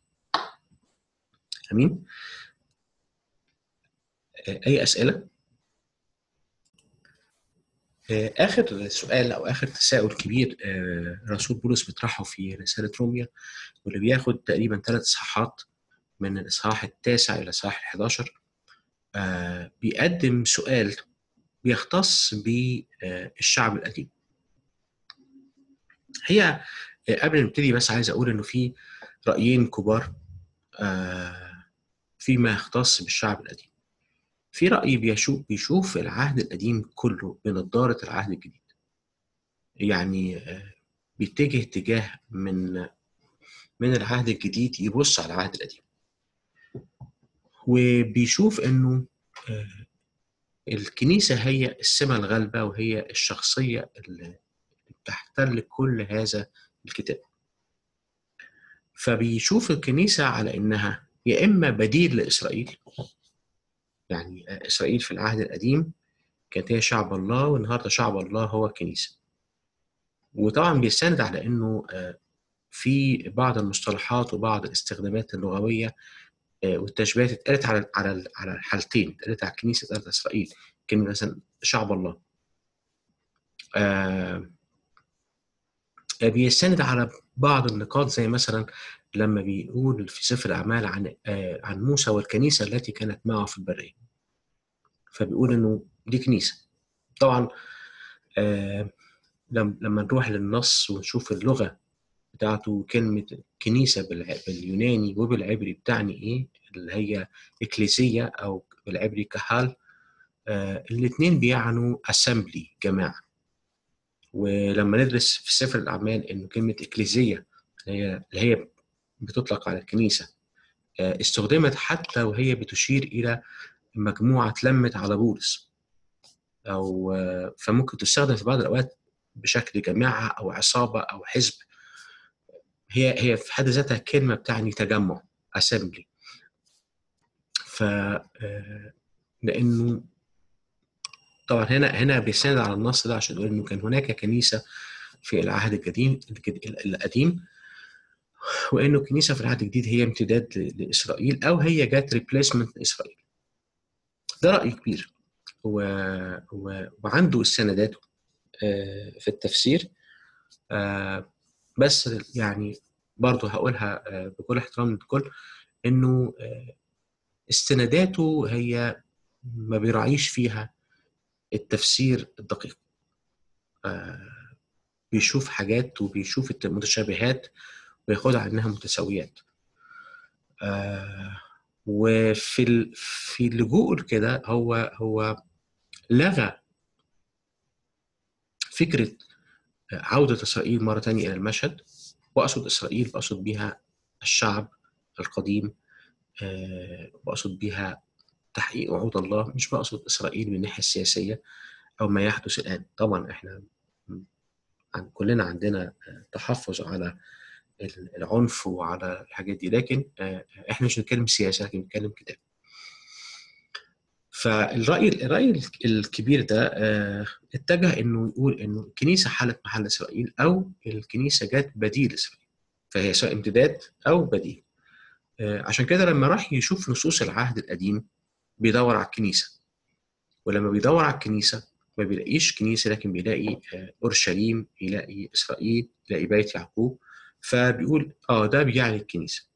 امين اي اسئله اخر سؤال او اخر تساؤل كبير رسول بولس بيطرحه في رساله روميا واللي بياخد تقريبا ثلاث اصحاحات من الاصحاح التاسع الى الاصحاح ال11 بيقدم سؤال بيختص بالشعب القديم هي قبل ما نبتدي بس عايز اقول انه في رايين كبار فيما يختص بالشعب القديم في راي بيشوف بيشوف العهد القديم كله بنضاره العهد الجديد يعني بيتجه اتجاه من من العهد الجديد يبص على العهد القديم وبيشوف انه الكنيسه هي السمه الغالبه وهي الشخصيه اللي بتحتل كل هذا الكتاب فبيشوف الكنيسه على انها يا اما بديل لاسرائيل يعني اسرائيل في العهد القديم كانت هي شعب الله والنهارده شعب الله هو الكنيسه وطبعا بيستند على انه في بعض المصطلحات وبعض الاستخدامات اللغويه والتشبيهات اتقالت على على على الحالتين اتقالت على الكنيسه اتقالت على اسرائيل كلمه مثلا شعب الله آه بيستند على بعض النقاط زي مثلا لما بيقول في سفر الاعمال عن آه عن موسى والكنيسه التي كانت معه في البريه فبيقول انه دي كنيسه طبعا آه لما نروح للنص ونشوف اللغه بتاعته كلمة كنيسة باليوناني وبالعبري بتعني إيه اللي هي إكليسية أو بالعبري كهال آه الاثنين بيعنوا أسمبلي جماعة ولما ندرس في سفر الأعمال إنه كلمة إكليسية اللي هي اللي هي بتطلق على الكنيسة آه استخدمت حتى وهي بتشير إلى مجموعة اتلمت على بولس أو آه فممكن تستخدم في بعض الأوقات بشكل جماعة أو عصابة أو حزب هي هي في حد ذاتها كلمه بتعني تجمع اسمبلي ف لانه طبعا هنا هنا بيسند على النص ده عشان يقول انه كان هناك كنيسه في العهد القديم القديم وانه الكنيسه في العهد الجديد هي امتداد لاسرائيل او هي جت ريبليسمنت لاسرائيل ده راي كبير و... و... وعنده استنداته في التفسير بس يعني برضه هقولها بكل احترام للكل انه استنداته هي ما بيراعيش فيها التفسير الدقيق بيشوف حاجات وبيشوف المتشابهات وياخدها على انها متساويات وفي في اللجوء كده هو هو لغى فكره عودة إسرائيل مرة تانية إلى المشهد وأقصد إسرائيل بقصد بها الشعب القديم بقصد بها تحقيق وعود الله مش بقصد إسرائيل من الناحية السياسية أو ما يحدث الآن طبعا إحنا كلنا عندنا تحفظ على العنف وعلى الحاجات دي لكن إحنا مش بنتكلم سياسة لكن بنتكلم كتاب فالراي الراي الكبير ده اتجه انه يقول انه الكنيسه حلت محل اسرائيل او الكنيسه جت بديل اسرائيل فهي سواء امتداد او بديل عشان كده لما راح يشوف نصوص العهد القديم بيدور على الكنيسه ولما بيدور على الكنيسه ما بيلاقيش كنيسه لكن بيلاقي اورشليم يلاقي اسرائيل يلاقي بيت يعقوب فبيقول اه ده بيعني الكنيسه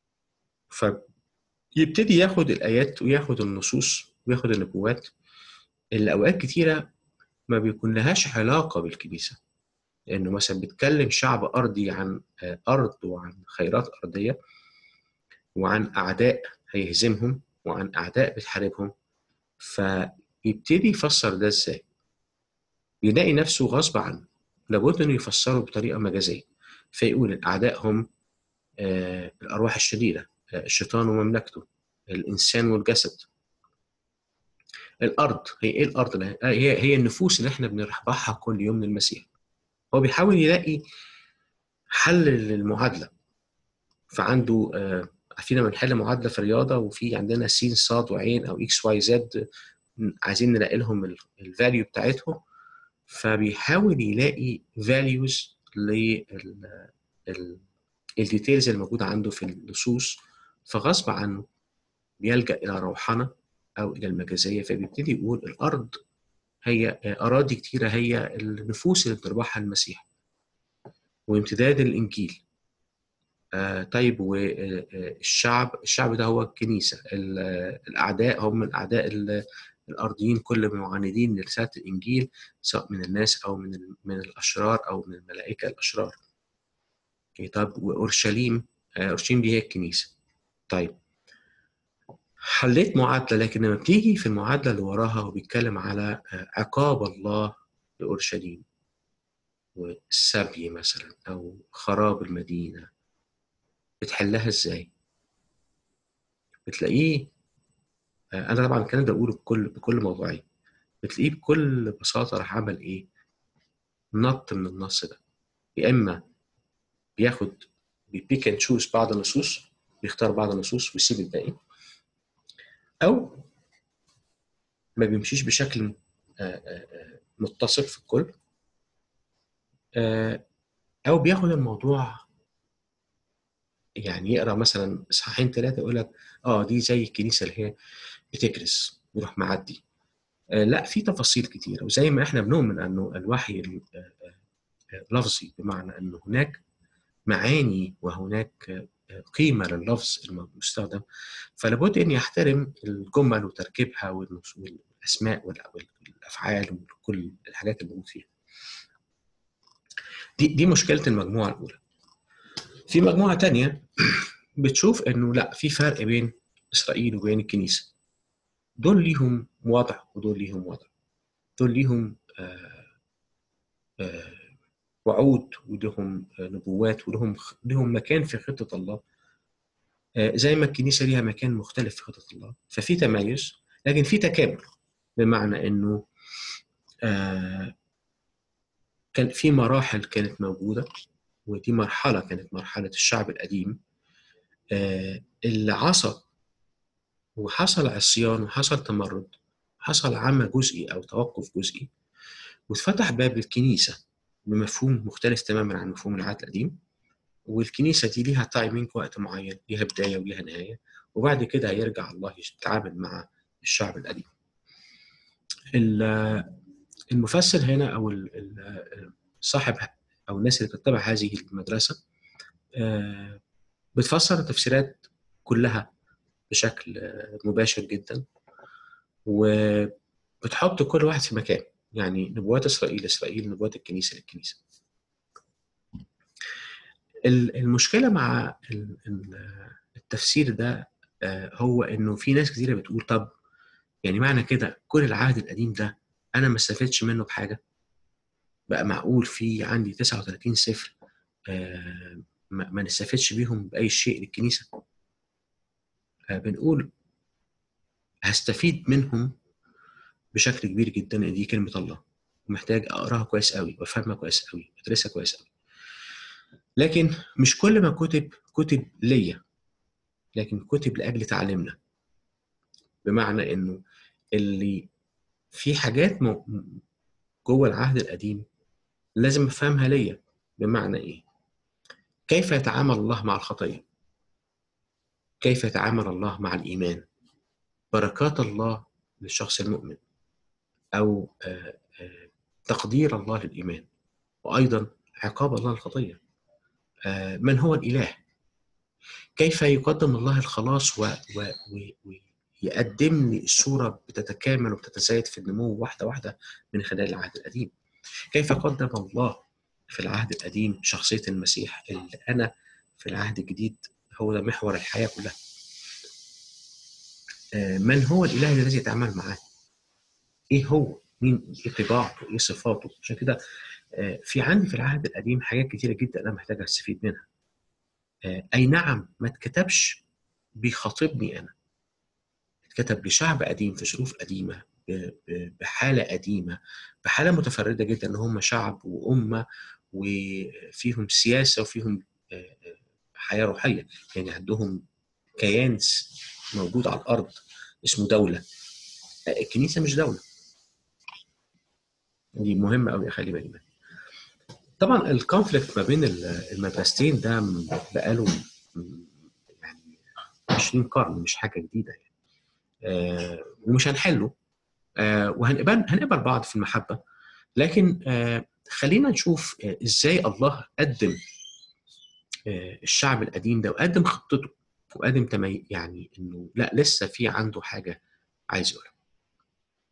فيبتدي ياخد الايات وياخد النصوص وياخد النبوات اللي اوقات كتيره ما بيكون لهاش علاقه بالكنيسه لانه مثلا بيتكلم شعب ارضي عن ارض وعن خيرات ارضيه وعن اعداء هيهزمهم وعن اعداء بتحاربهم فيبتدي يفسر ده ازاي بيلاقي نفسه غصب عنه لابد انه يفسره بطريقه مجازيه فيقول الاعداء هم آه الارواح الشريره آه الشيطان ومملكته الانسان والجسد الارض هي ايه الارض هي هي النفوس اللي احنا بنربحها كل يوم للمسيح هو بيحاول يلاقي حل للمعادله فعنده آه عارفين لما نحل معادله في الرياضه وفي عندنا س ص وعين او اكس واي زد عايزين نلاقي لهم الفاليو بتاعتهم فبيحاول يلاقي فاليوز للديتيلز اللي موجوده عنده في النصوص فغصب عنه بيلجا الى روحنه او الى المجازيه فبيبتدي يقول الارض هي اراضي كتيره هي النفوس اللي بتربحها المسيح وامتداد الانجيل آه طيب والشعب الشعب ده هو الكنيسه الاعداء هم الاعداء الارضيين كل معاندين لرساله الانجيل سواء من الناس او من من الاشرار او من الملائكه الاشرار. اوكي طب واورشليم اورشليم دي هي الكنيسه. طيب حليت معادله لكن لما بتيجي في المعادله اللي وراها هو بيتكلم على عقاب الله لاورشليم والسبي مثلا او خراب المدينه بتحلها ازاي؟ بتلاقيه انا طبعا الكلام ده بقوله بكل بكل موضوعيه بتلاقيه بكل بساطه راح عمل ايه؟ نط من النص ده يا اما بياخد بيبيك اند تشوز بعض النصوص بيختار بعض النصوص ويسيب الباقي او ما بيمشيش بشكل متصل في الكل او بياخد الموضوع يعني يقرا مثلا اصحاحين ثلاثه يقول لك اه دي زي الكنيسه اللي هي بتكرس يروح معدي آه لا في تفاصيل كتيره وزي ما احنا بنؤمن انه الوحي لفظي بمعنى انه هناك معاني وهناك قيمه لللفظ المستخدم فلابد ان يحترم الجمل وتركيبها والاسماء والافعال وكل الحاجات اللي موجود فيها دي دي مشكله المجموعه الاولى في مجموعه تانية بتشوف انه لا في فرق بين اسرائيل وبين الكنيسه دول ليهم وضع ودول ليهم وضع دول ليهم آآ آآ وعود ولهم نبوات ولهم لهم مكان في خطه الله زي ما الكنيسه ليها مكان مختلف في خطه الله ففي تميز لكن في تكامل بمعنى انه كان في مراحل كانت موجوده ودي مرحله كانت مرحله الشعب القديم اللي عصى وحصل عصيان وحصل تمرد حصل عمى جزئي او توقف جزئي واتفتح باب الكنيسه بمفهوم مختلف تماما عن مفهوم العهد القديم والكنيسه دي ليها تايمينج وقت معين ليها بدايه وليها نهايه وبعد كده هيرجع الله يتعامل مع الشعب القديم المفسر هنا او صاحب او الناس اللي بتتبع هذه المدرسه بتفسر التفسيرات كلها بشكل مباشر جدا وبتحط كل واحد في مكان يعني نبوات اسرائيل اسرائيل نبوات الكنيسه للكنيسه المشكله مع التفسير ده هو انه في ناس كثيره بتقول طب يعني معنى كده كل العهد القديم ده انا ما استفدتش منه بحاجه بقى معقول في عندي 39 سفر ما نستفدش بيهم باي شيء للكنيسه بنقول هستفيد منهم بشكل كبير جدا ان دي كلمه الله ومحتاج اقراها كويس قوي وافهمها كويس قوي ادرسها كويس قوي لكن مش كل ما كتب كتب ليا لكن كتب لاجل تعليمنا بمعنى انه اللي في حاجات جوه العهد القديم لازم افهمها ليا بمعنى ايه كيف يتعامل الله مع الخطيه كيف يتعامل الله مع الايمان بركات الله للشخص المؤمن او تقدير الله للايمان وايضا عقاب الله للخطيه من هو الاله كيف يقدم الله الخلاص و... و... و... ويقدم لي الصوره بتتكامل وبتتزايد في النمو واحده واحده من خلال العهد القديم كيف قدم الله في العهد القديم شخصيه المسيح اللي انا في العهد الجديد هو ده محور الحياه كلها من هو الاله الذي يتعامل معاه ايه هو مين ايه طباعته ايه صفاته عشان كده في عندي في العهد القديم حاجات كتيره جدا انا محتاج استفيد منها اي نعم ما اتكتبش بيخاطبني انا اتكتب لشعب قديم في ظروف قديمه بحاله قديمه بحاله متفرده جدا ان هم شعب وامه وفيهم سياسه وفيهم حياه روحيه يعني عندهم كيان موجود على الارض اسمه دوله الكنيسه مش دوله دي مهمه قوي اخلي بالي منها طبعا الكونفليكت ما بين المدرستين ده بقاله يعني 20 قرن مش حاجه جديده يعني آه ومش هنحله آه وهنقبل هنقبل بعض في المحبه لكن آه خلينا نشوف آه ازاي الله قدم آه الشعب القديم ده وقدم خطته وقدم تمي يعني انه لا لسه في عنده حاجه عايز يقولها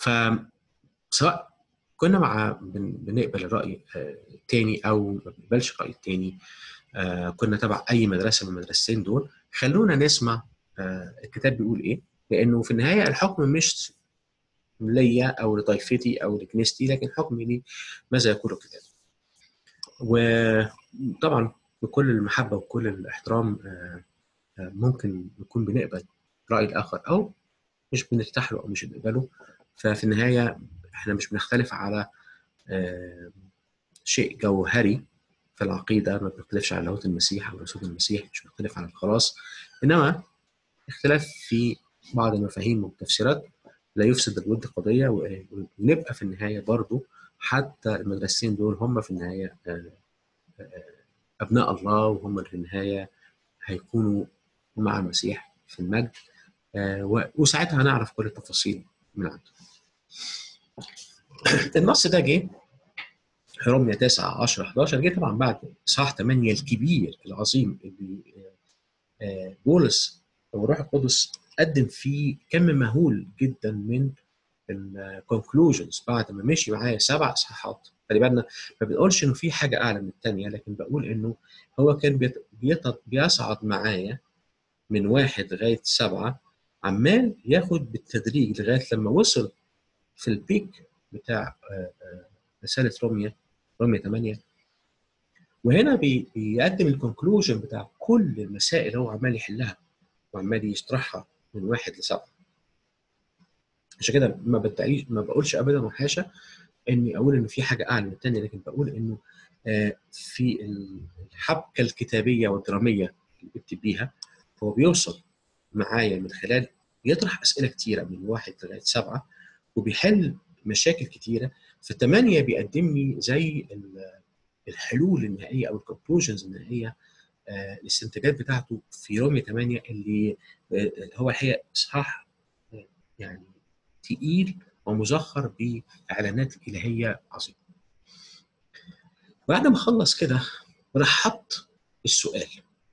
فسواء كنا مع بن- بنقبل الراي آه، التاني او ما بنقبلش الراي التاني آه، كنا تبع اي مدرسه من المدرستين دول خلونا نسمع آه، الكتاب بيقول ايه لانه في النهايه الحكم مش ليا او لطائفتي او لكنيستي لكن حكم لي ماذا يقول الكتاب وطبعا بكل المحبه وكل الاحترام آه، آه، ممكن نكون بنقبل راي الاخر او مش بنرتاح له او مش بنقبله ففي النهايه احنا مش بنختلف على آه، شيء جوهري في العقيده ما بنختلفش على لاهوت المسيح او رسول المسيح مش بنختلف على الخلاص انما اختلاف في بعض المفاهيم والتفسيرات لا يفسد الود قضيه و- ونبقى في النهايه برضو حتى المدرستين دول هم في النهايه آه، آه، ابناء الله وهم اللي في النهايه هيكونوا مع المسيح في المجد آه، و- وساعتها هنعرف كل التفاصيل من عنده. النص ده جه في رومية 9 10 11 جه طبعا بعد اصحاح 8 الكبير العظيم اللي آه، آه، بولس والروح القدس قدم فيه كم مهول جدا من الكونكلوجنز بعد ما مشي معايا سبع اصحاحات خلي بالنا ما بنقولش انه في حاجه اعلى من الثانيه لكن بقول انه هو كان بيت- بيط- بيصعد معايا من واحد لغايه سبعه عمال ياخد بالتدريج لغايه لما وصل في البيك بتاع آه، آه، رساله روميا روميا 8 وهنا بي- بيقدم الكونكلوجن بتاع كل المسائل اللي هو عمال يحلها وعمال يشرحها من واحد لسبعه عشان كده ما بدعيش ما بقولش ابدا وحاشا اني اقول ان في حاجه اعلى من الثانيه لكن بقول انه آه، في الحبكه الكتابيه والدراميه اللي بكتب بيها هو بيوصل معايا من خلال بيطرح اسئله كتيره من واحد لغايه سبعه وبيحل مشاكل كتيره في ثمانيه بيقدم لي زي ال- الحلول النهائيه او الكونكلوجنز النهائيه آه، الاستنتاجات بتاعته في رومية 8 اللي آه، هو الحقيقه اصحاح آه، يعني تقيل ومزخر باعلانات الهيه عظيمه. بعد ما خلص كده راح حط السؤال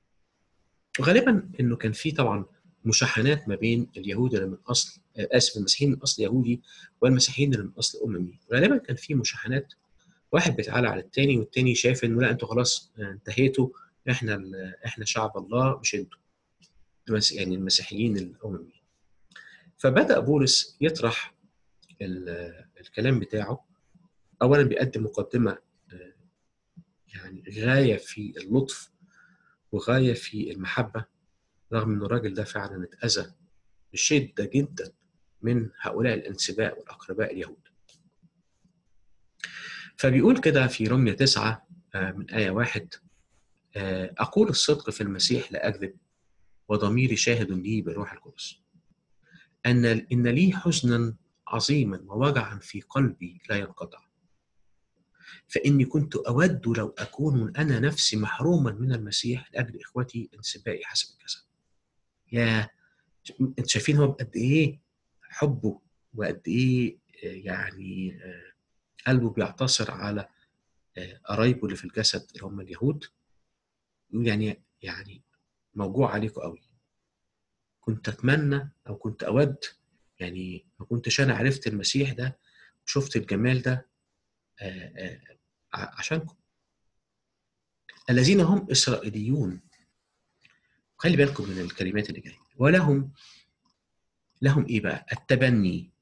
وغالبا انه كان في طبعا مشاحنات ما بين اليهود اللي من اصل آه، اسف المسيحيين من اصل يهودي والمسيحيين اللي من اصل اممي غالبا كان في مشاحنات واحد بيتعالى على التاني والتاني شايف انه لا انتوا خلاص آه، انتهيتوا احنا ال- احنا شعب الله مش انتوا المس- يعني المسيحيين الاممي فبدا بولس يطرح ال- الكلام بتاعه اولا بيقدم مقدمه آه، يعني غايه في اللطف وغايه في المحبه رغم ان الراجل ده فعلا اتاذى بشده جدا من هؤلاء الانسباء والاقرباء اليهود. فبيقول كده في رمية تسعة آه، من آية واحد آه، أقول الصدق في المسيح لا أكذب وضميري شاهد لي بالروح القدس أن إن لي حزنا عظيما ووجعا في قلبي لا ينقطع فإني كنت أود لو أكون أنا نفسي محروما من المسيح لأجل إخوتي انسبائي حسب الجسد. يا انتوا شايفين هو قد إيه حبه وقد إيه آه، يعني آه، قلبه بيعتصر على آه، قرايبه اللي في الجسد اللي هم اليهود يقول يعني يعني موجوع عليكم قوي كنت اتمنى او كنت اود يعني ما كنتش انا عرفت المسيح ده وشفت الجمال ده آه، آه، ع- عشانكم الذين هم اسرائيليون خلي بالكم من الكلمات اللي جايه ولهم لهم ايه بقى التبني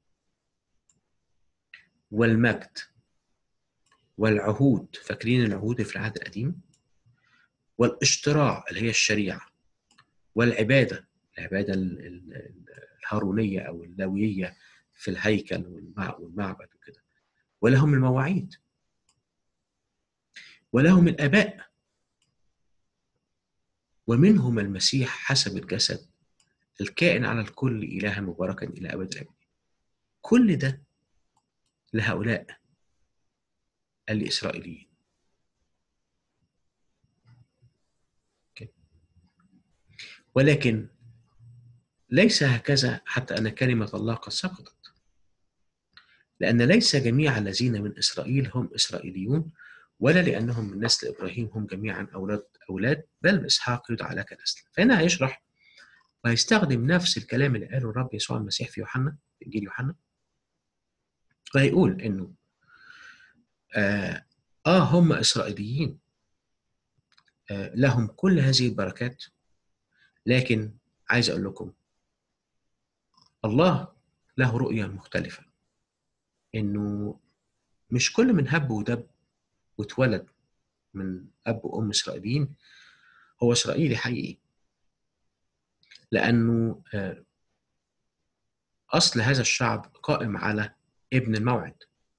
والمجد والعهود فاكرين العهود في العهد القديم والاشتراع اللي هي الشريعه والعباده العباده ال- ال- ال- الهارونيه او اللاوييه في الهيكل والمع- والمعبد وكده ولهم المواعيد ولهم الاباء ومنهم المسيح حسب الجسد الكائن على الكل الها مباركا الى ابد الابد كل ده لهؤلاء الاسرائيليين أوكي. ولكن ليس هكذا حتى ان كلمه الله قد سقطت لان ليس جميع الذين من اسرائيل هم اسرائيليون ولا لانهم من نسل ابراهيم هم جميعا اولاد اولاد بل اسحاق يدعى لك نسلا فهنا هيشرح وهيستخدم نفس الكلام اللي قاله الرب يسوع المسيح في يوحنا في انجيل يوحنا فهيقول انه آه, اه هم اسرائيليين آه لهم كل هذه البركات لكن عايز اقول لكم الله له رؤيه مختلفه انه مش كل من هب ودب واتولد من اب وام اسرائيليين هو اسرائيلي حقيقي لانه آه اصل هذا الشعب قائم على ابن الموعد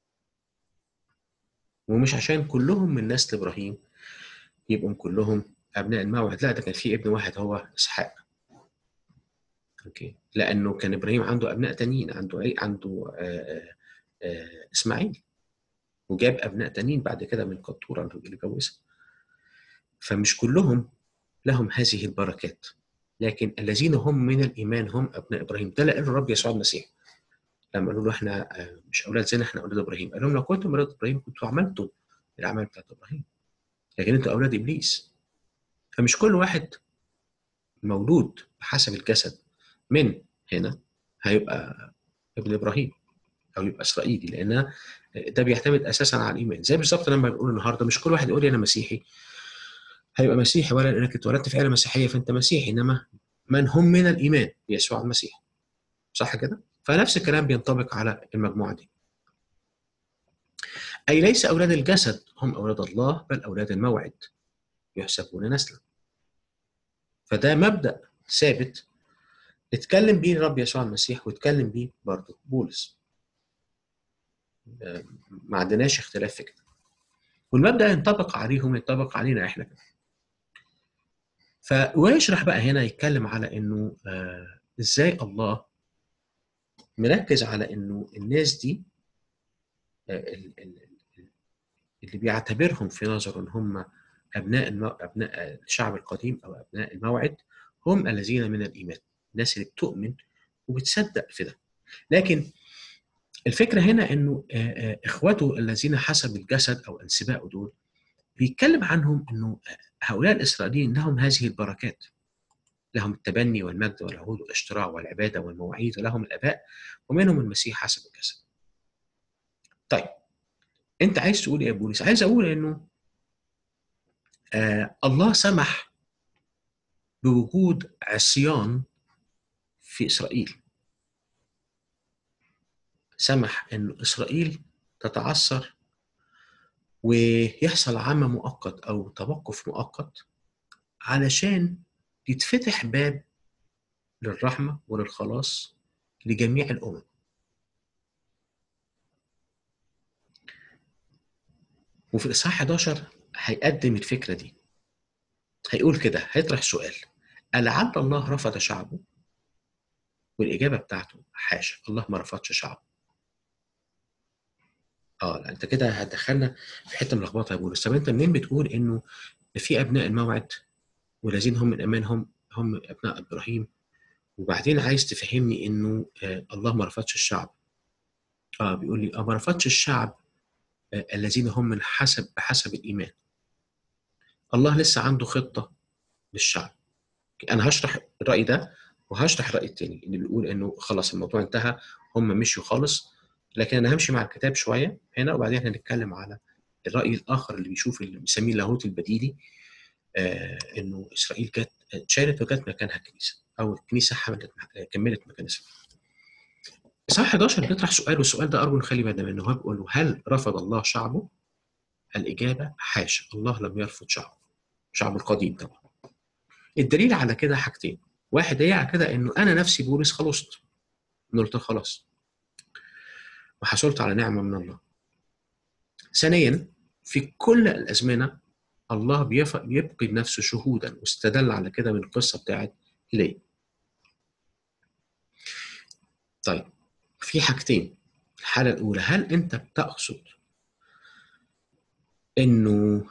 ومش عشان كلهم من نسل ابراهيم يبقوا كلهم ابناء الموعد لا ده كان في ابن واحد هو اسحاق اوكي لانه كان ابراهيم عنده ابناء تانيين عنده ايه عنده آآ آآ اسماعيل وجاب ابناء تانيين بعد كده من قطوره اللي جوزها فمش كلهم لهم هذه البركات لكن الذين هم من الايمان هم ابناء ابراهيم ده اللي قاله الرب يسوع المسيح لما قالوا له احنا مش اولاد زنا احنا اولاد ابراهيم قال لهم لو كنتم اولاد ابراهيم كنتوا عملتم الاعمال بتاعت ابراهيم لكن انتوا اولاد ابليس فمش كل واحد مولود بحسب الجسد من هنا هيبقى ابن ابراهيم او يبقى اسرائيلي لان ده بيعتمد اساسا على الايمان زي بالظبط لما بنقول النهارده مش كل واحد يقول لي انا مسيحي هيبقى مسيحي ولا لانك اتولدت في عيله مسيحيه فانت مسيحي انما من هم من الايمان بيسوع المسيح صح كده؟ فنفس الكلام بينطبق على المجموعه دي. اي ليس اولاد الجسد هم اولاد الله بل اولاد الموعد يحسبون نسلا. فده مبدا ثابت اتكلم بيه الرب يسوع المسيح واتكلم بيه برضه بولس. ما عندناش اختلاف في كده. والمبدا ينطبق عليهم ينطبق علينا احنا كده. ف ويشرح بقى هنا يتكلم على انه آه ازاي الله مركز على انه الناس دي آه اللي بيعتبرهم في نظره ان هم ابناء المو... ابناء الشعب القديم او ابناء الموعد هم الذين من الايمان الناس اللي بتؤمن وبتصدق في ده لكن الفكره هنا انه آه اخوته الذين حسب الجسد او انسبائه دول بيتكلم عنهم انه هؤلاء الاسرائيليين لهم هذه البركات لهم التبني والمجد والعهود والاشتراع والعباده والمواعيد ولهم الاباء ومنهم المسيح حسب الجسد. طيب انت عايز تقول ايه يا بولس؟ عايز اقول انه آه الله سمح بوجود عصيان في اسرائيل. سمح ان اسرائيل تتعثر ويحصل عمى مؤقت او توقف مؤقت علشان يتفتح باب للرحمه وللخلاص لجميع الامم وفي الاصحاح 11 هيقدم الفكره دي هيقول كده هيطرح سؤال ألعل الله رفض شعبه والاجابه بتاعته حاشا الله ما رفضش شعبه اه لا انت كده هتدخلنا في حته ملخبطه يا بولس طب انت منين بتقول انه في ابناء الموعد والذين هم من امان هم هم ابناء ابراهيم وبعدين عايز تفهمني انه آه الله ما رفضش الشعب اه بيقول لي اه ما رفضش الشعب آه الذين هم من حسب بحسب الايمان الله لسه عنده خطه للشعب انا هشرح الراي ده وهشرح الراي الثاني اللي بيقول انه خلاص الموضوع انتهى هم مشوا خالص لكن انا همشي مع الكتاب شويه هنا وبعدين هنتكلم على الراي الاخر اللي بيشوف اللي بيسميه اللاهوت البديلي آه انه اسرائيل جت اتشالت وجت مكانها الكنيسه او الكنيسه حملت كملت مكان اسرائيل. اصحاح 11 بيطرح سؤال والسؤال ده ارجو نخلي بالنا منه هو بيقول له هل رفض الله شعبه؟ الاجابه حاشا الله لم يرفض شعبه. شعبه القديم طبعا. الدليل على كده حاجتين. واحد هي على كده انه انا نفسي بولس خلصت. قلت خلاص. وحصلت على نعمه من الله. ثانيا في كل الازمنه الله بيبقي بنفسه شهودا واستدل على كده من القصه بتاعت ليه طيب في حاجتين الحالة الأولى هل أنت بتقصد إنه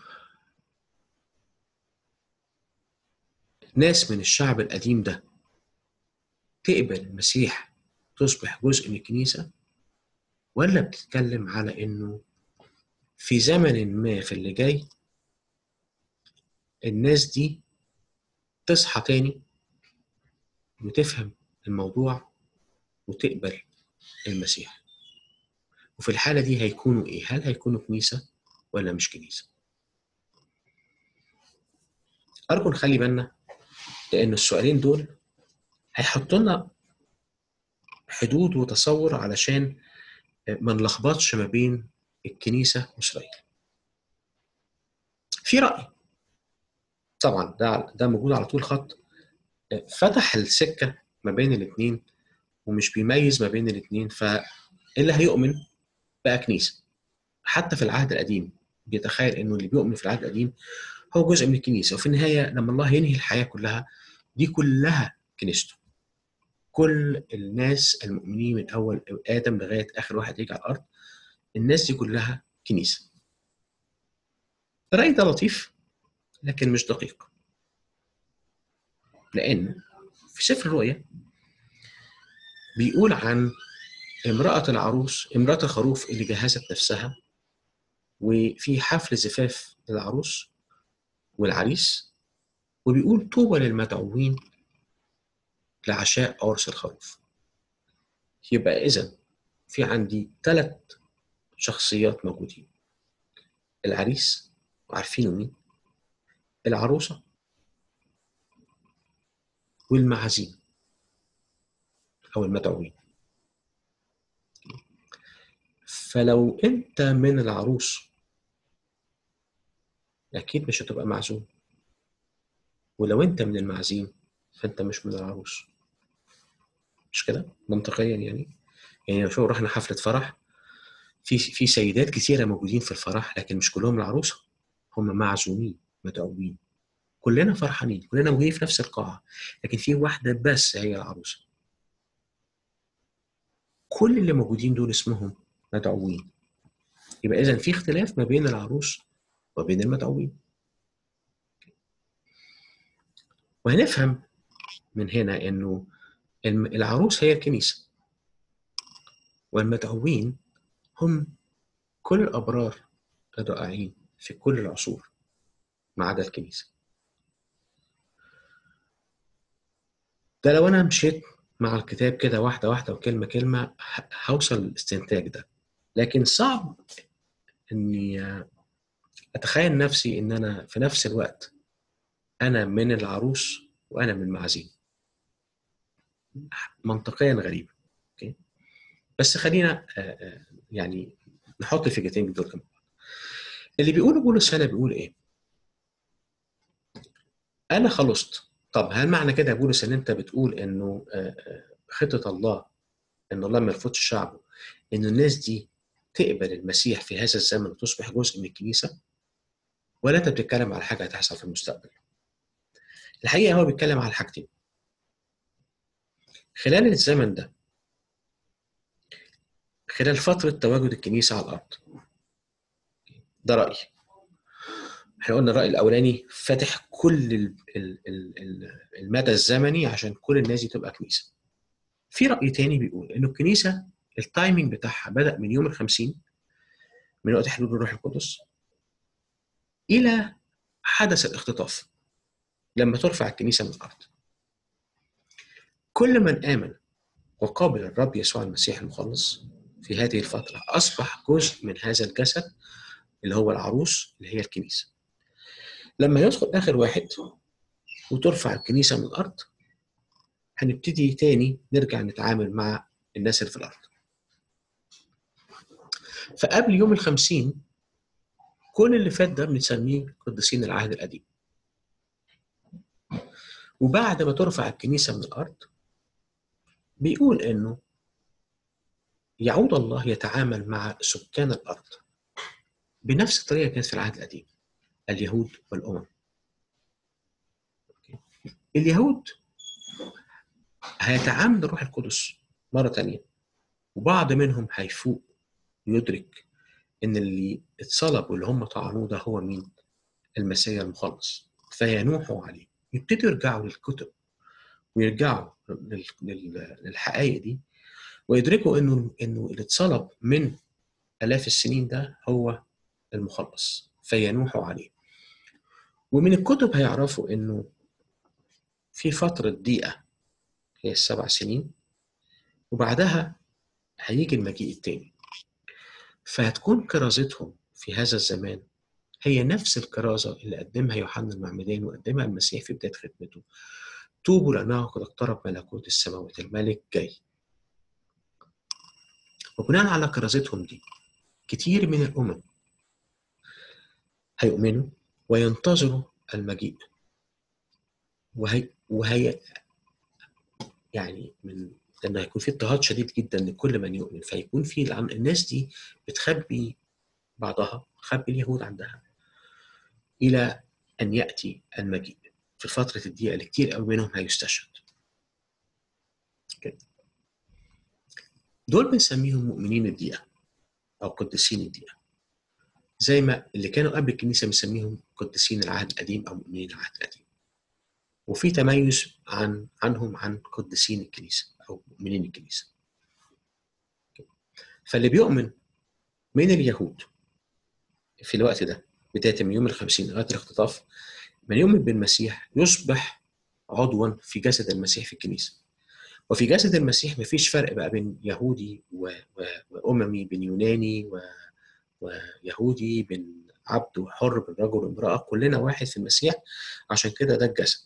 ناس من الشعب القديم ده تقبل المسيح تصبح جزء من الكنيسة ولا بتتكلم على إنه في زمن ما في اللي جاي الناس دي تصحى تاني وتفهم الموضوع وتقبل المسيح وفي الحالة دي هيكونوا إيه؟ هل هيكونوا كنيسة ولا مش كنيسة؟ أرجو نخلي بالنا لأن السؤالين دول هيحطوا لنا حدود وتصور علشان ما نلخبطش ما بين الكنيسة وإسرائيل. في رأي طبعا ده ده موجود على طول خط فتح السكة ما بين الاثنين ومش بيميز ما بين الاثنين فاللي هيؤمن بقى كنيسة حتى في العهد القديم بيتخيل انه اللي بيؤمن في العهد القديم هو جزء من الكنيسة وفي النهاية لما الله ينهي الحياة كلها دي كلها كنيسته كل الناس المؤمنين من اول ادم لغايه اخر واحد يجي على الارض الناس دي كلها كنيسه الراي ده لطيف لكن مش دقيق لان في سفر الرؤيا بيقول عن امرأة العروس امرأة الخروف اللي جهزت نفسها وفي حفل زفاف العروس والعريس وبيقول طوبى للمدعوين لعشاء عرس الخروف يبقى إذا في عندي ثلاث شخصيات موجودين العريس وعارفينه مين العروسة والمعازيم أو المدعوين فلو أنت من العروس أكيد مش هتبقى معزوم ولو أنت من المعازيم فأنت مش من العروس مش كده منطقيا يعني يعني لو شو رحنا حفلة فرح في في سيدات كثيرة موجودين في الفرح لكن مش كلهم العروسة هم معزومين مدعوين كلنا فرحانين كلنا موجودين في نفس القاعة لكن في واحدة بس هي العروسة كل اللي موجودين دول اسمهم مدعوين يبقى إذا في اختلاف ما بين العروس وبين المدعوين وهنفهم من هنا إنه العروس هي الكنيسة والمدعوين هم كل الأبرار الرائعين في كل العصور ما عدا الكنيسة ده لو أنا مشيت مع الكتاب كده واحدة واحدة وكلمة كلمة هوصل للاستنتاج ده لكن صعب إني أتخيل نفسي إن أنا في نفس الوقت أنا من العروس وأنا من المعازيم منطقيا غريبة أوكي بس خلينا يعني نحط الفكرتين دول كمان اللي بيقوله بولس هنا بيقول ايه؟ انا خلصت طب هل معنى كده يا بولس ان انت بتقول انه خطه الله ان الله ما يرفضش شعبه ان الناس دي تقبل المسيح في هذا الزمن وتصبح جزء من الكنيسه ولا انت بتتكلم على حاجه هتحصل في المستقبل الحقيقه هو بيتكلم على حاجتين خلال الزمن ده خلال فترة تواجد الكنيسة على الأرض ده رأي احنا قلنا الرأي الأولاني فاتح كل المدى الزمني عشان كل الناس دي تبقى كنيسة في رأي تاني بيقول إنه الكنيسة التايمينج بتاعها بدأ من يوم الخمسين من وقت حلول الروح القدس إلى حدث الاختطاف لما ترفع الكنيسة من الأرض كل من آمن وقابل الرب يسوع المسيح المخلص في هذه الفترة أصبح جزء من هذا الجسد اللي هو العروس اللي هي الكنيسة لما يدخل آخر واحد وترفع الكنيسة من الأرض هنبتدي تاني نرجع نتعامل مع الناس اللي في الأرض فقبل يوم الخمسين كل اللي فات ده بنسميه قديسين العهد القديم وبعد ما ترفع الكنيسة من الأرض بيقول إنه يعود الله يتعامل مع سكان الأرض بنفس الطريقة كانت في العهد القديم اليهود والأمم اليهود هيتعامل الروح القدس مرة تانية وبعض منهم هيفوق ويدرك إن اللي اتصلب واللي هم طعنوه ده هو مين؟ المسيح المخلص فينوحوا عليه يبتدوا يرجعوا للكتب ويرجعوا للحقائق دي ويدركوا انه انه اللي اتصلب من الاف السنين ده هو المخلص فينوحوا عليه ومن الكتب هيعرفوا انه في فترة ضيقة هي السبع سنين وبعدها هيجي المجيء التاني فهتكون كرازتهم في هذا الزمان هي نفس الكرازة اللي قدمها يوحنا المعمدان وقدمها المسيح في بداية خدمته توبوا لأنه قد اقترب ملكوت السماوات الملك جاي وبناء على كرازتهم دي كتير من الأمم هيؤمنوا وينتظروا المجيء وهي وهي يعني من لأن هيكون في اضطهاد شديد جدا لكل من يؤمن فيكون في العم... الناس دي بتخبي بعضها تخبي اليهود عندها إلى أن يأتي المجيء في فترة الدقيقة اللي كتير قوي منهم هيستشهد دول بنسميهم مؤمنين الدقيقة أو قديسين الدقيقة زي ما اللي كانوا قبل الكنيسة بنسميهم قديسين العهد القديم أو مؤمنين العهد القديم وفي تميز عن عنهم عن قديسين الكنيسة أو مؤمنين الكنيسة فاللي بيؤمن من اليهود في الوقت ده بداية من يوم الخمسين لغاية الاختطاف من يؤمن بالمسيح يصبح عضوا في جسد المسيح في الكنيسة وفي جسد المسيح مفيش فرق بقى بين يهودي و... و... وأممي بين يوناني و... ويهودي بين عبد وحر بين رجل وامرأة كلنا واحد في المسيح عشان كده ده الجسد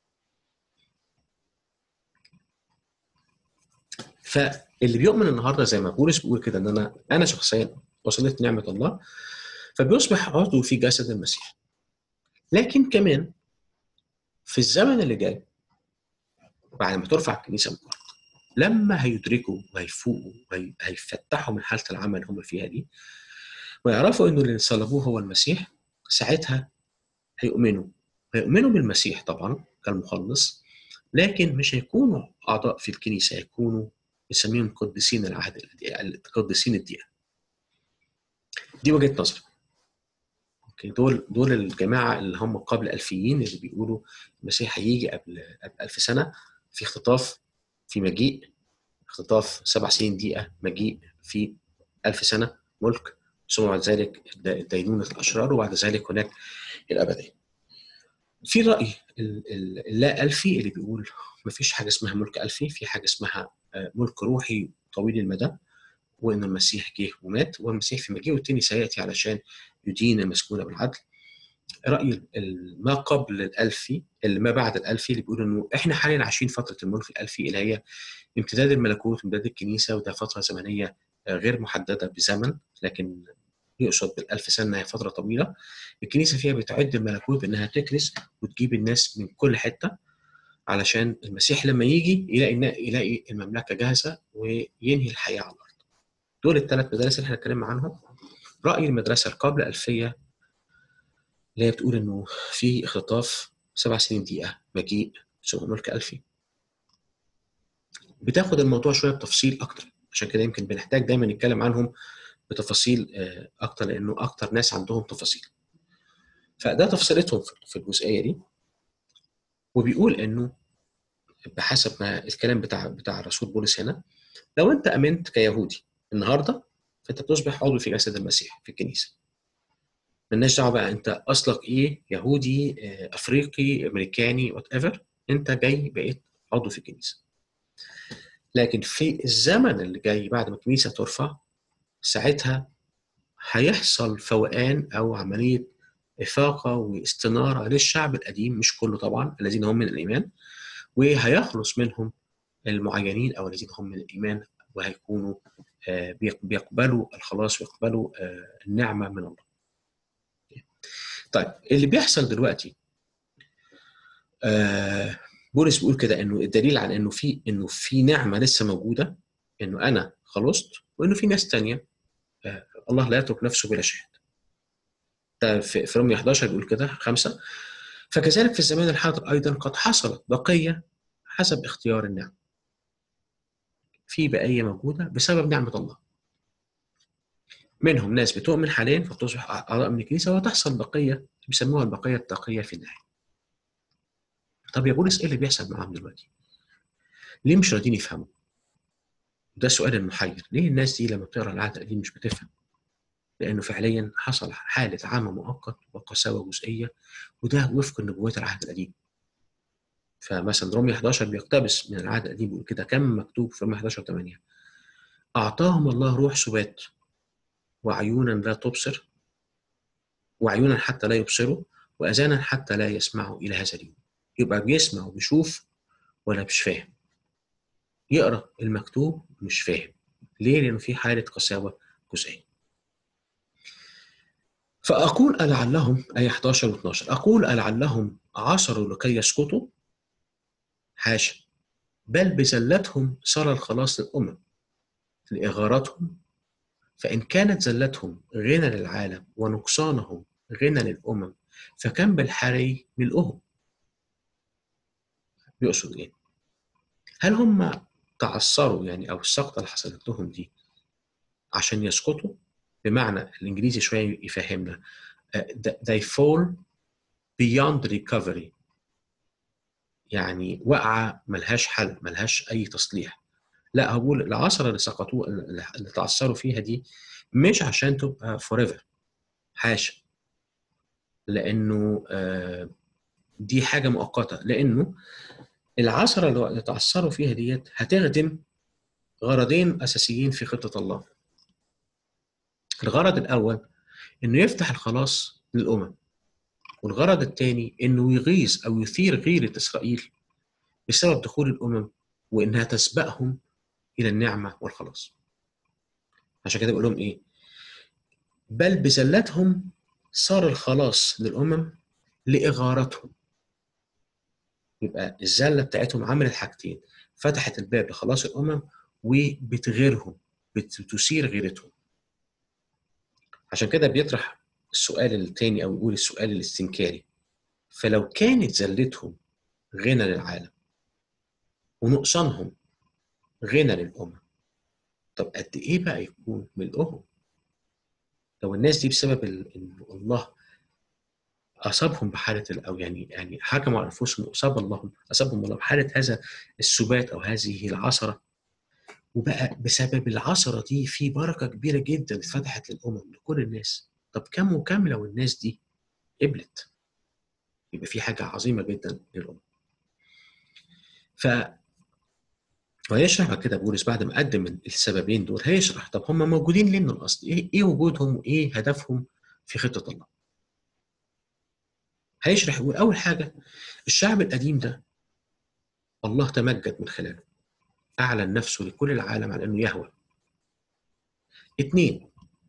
فاللي بيؤمن النهارده زي ما بولس بيقول كده ان انا انا شخصيا وصلت نعمه الله فبيصبح عضو في جسد المسيح لكن كمان في الزمن اللي جاي بعد ما ترفع الكنيسه من الارض لما هيدركوا وهيفوقوا وهيفتحوا من حاله العمل اللي هم فيها دي ويعرفوا انه اللي صلبوه هو المسيح ساعتها هيؤمنوا هيؤمنوا بالمسيح طبعا كالمخلص لكن مش هيكونوا اعضاء في الكنيسه هيكونوا نسميهم قديسين العهد قديسين الدقيقه دي وجهه نظري اوكي دول دول الجماعه اللي هم قبل الفيين اللي بيقولوا المسيح هيجي قبل قبل 1000 سنه في اختطاف في مجيء اختطاف سبع سنين دقيقه مجيء في 1000 سنه ملك ثم بعد ذلك دينونه الاشرار وبعد ذلك هناك الابديه. في راي اللا الفي اللي بيقول ما فيش حاجه اسمها ملك الفي في حاجه اسمها ملك روحي طويل المدى وان المسيح جه ومات والمسيح في مجيئه التاني سياتي علشان يدين المسكونه بالعدل راي ما قبل الالفي اللي ما بعد الالفي اللي بيقول انه احنا حاليا عايشين فتره الملك الالفي اللي هي امتداد الملكوت امتداد الكنيسه وده فتره زمنيه غير محدده بزمن لكن يقصد بالألف سنة هي فترة طويلة الكنيسة فيها بتعد الملكوت بأنها تكنس وتجيب الناس من كل حتة علشان المسيح لما يجي يلاقي يلاقي المملكة جاهزة وينهي الحياة على الأرض دول الثلاث مدارس اللي احنا اتكلمنا عنهم رأي المدرسة القبل ألفية اللي هي بتقول إنه في اختطاف سبع سنين دقيقة مجيء ثم ملك ألفي بتاخد الموضوع شوية بتفصيل أكتر عشان كده يمكن بنحتاج دايما نتكلم عنهم بتفاصيل اكتر لانه اكتر ناس عندهم تفاصيل فده تفصيلتهم في الجزئيه دي وبيقول انه بحسب ما الكلام بتاع بتاع الرسول بولس هنا لو انت امنت كيهودي النهارده فانت بتصبح عضو في جسد المسيح في الكنيسه مالناش دعوه بقى انت اصلك ايه يهودي افريقي امريكاني وات ايفر انت جاي بقيت عضو في الكنيسه لكن في الزمن اللي جاي بعد ما الكنيسه ترفع ساعتها هيحصل فوقان او عمليه افاقه واستناره للشعب القديم مش كله طبعا الذين هم من الايمان وهيخلص منهم المعينين او الذين هم من الايمان وهيكونوا بيقبلوا الخلاص ويقبلوا النعمه من الله. طيب اللي بيحصل دلوقتي بولس بيقول كده انه الدليل على انه في انه في نعمه لسه موجوده انه انا خلصت وانه في ناس تانية الله لا يترك نفسه بلا شهد ده في رومية 11 بيقول كده خمسة فكذلك في الزمان الحاضر أيضا قد حصلت بقية حسب اختيار النعم في بقية موجودة بسبب نعمة الله منهم ناس بتؤمن حاليا فتصبح أعضاء من الكنيسة وتحصل بقية بيسموها البقية التقية في النهاية طب يا بولس إيه اللي بيحصل معاهم دلوقتي؟ ليه مش راضيين يفهموا؟ ده السؤال المحير ليه الناس دي لما بتقرا العهد القديم مش بتفهم لانه فعليا حصل حاله عامه مؤقت وقساوه جزئيه وده وفق نبوات العهد القديم فمثلا رومية 11 بيقتبس من العهد القديم بيقول كده كم مكتوب في رومية 11 8 اعطاهم الله روح سبات وعيونا لا تبصر وعيونا حتى لا يبصروا واذانا حتى لا يسمعوا الى هذا اليوم يبقى بيسمع وبيشوف ولا مش فاهم يقرا المكتوب مش فاهم ليه لانه في حاله قساوه جزئيه فاقول لعلهم اي 11 و 12 اقول لعلهم عصروا لكي يسقطوا حاشا بل بزلتهم صار الخلاص للامم لاغارتهم فان كانت زلتهم غنى للعالم ونقصانهم غنى للامم فكم بالحري ملؤهم يقصد ايه هل هم تعثروا يعني او السقطه اللي حصلت لهم دي عشان يسقطوا بمعنى الانجليزي شويه يفهمنا they fall beyond recovery يعني وقعه ملهاش حل ملهاش اي تصليح لا هقول العصره اللي سقطوا اللي تعثروا فيها دي مش عشان تبقى forever حاشا لانه دي حاجه مؤقته لانه العصره اللي تعثروا فيها ديت هتخدم غرضين اساسيين في خطه الله الغرض الاول انه يفتح الخلاص للامم والغرض الثاني انه يغيظ او يثير غيره اسرائيل بسبب دخول الامم وانها تسبقهم الى النعمه والخلاص عشان كده بقول لهم ايه بل بزلتهم صار الخلاص للامم لاغارتهم يبقى الزله بتاعتهم عملت حاجتين فتحت الباب لخلاص الامم وبتغيرهم بتثير غيرتهم عشان كده بيطرح السؤال الثاني او يقول السؤال الاستنكاري فلو كانت زلتهم غنى للعالم ونقصانهم غنى للامم طب قد ايه بقى يكون ملؤهم لو الناس دي بسبب ان الله اصابهم بحاله او يعني يعني حكموا على انفسهم واصاب الله اصابهم الله بحاله هذا السبات او هذه العصره وبقى بسبب العصره دي في بركه كبيره جدا اتفتحت للامم لكل الناس طب كم وكم لو الناس دي قبلت يبقى في حاجه عظيمه جدا للامم ف ويشرح كده بولس بعد ما قدم السببين دول هيشرح طب هم موجودين ليه من الاصل؟ ايه ايه وجودهم وايه هدفهم في خطه الله؟ هيشرح يقول اول حاجه الشعب القديم ده الله تمجد من خلاله اعلن نفسه لكل العالم على انه يهوى اثنين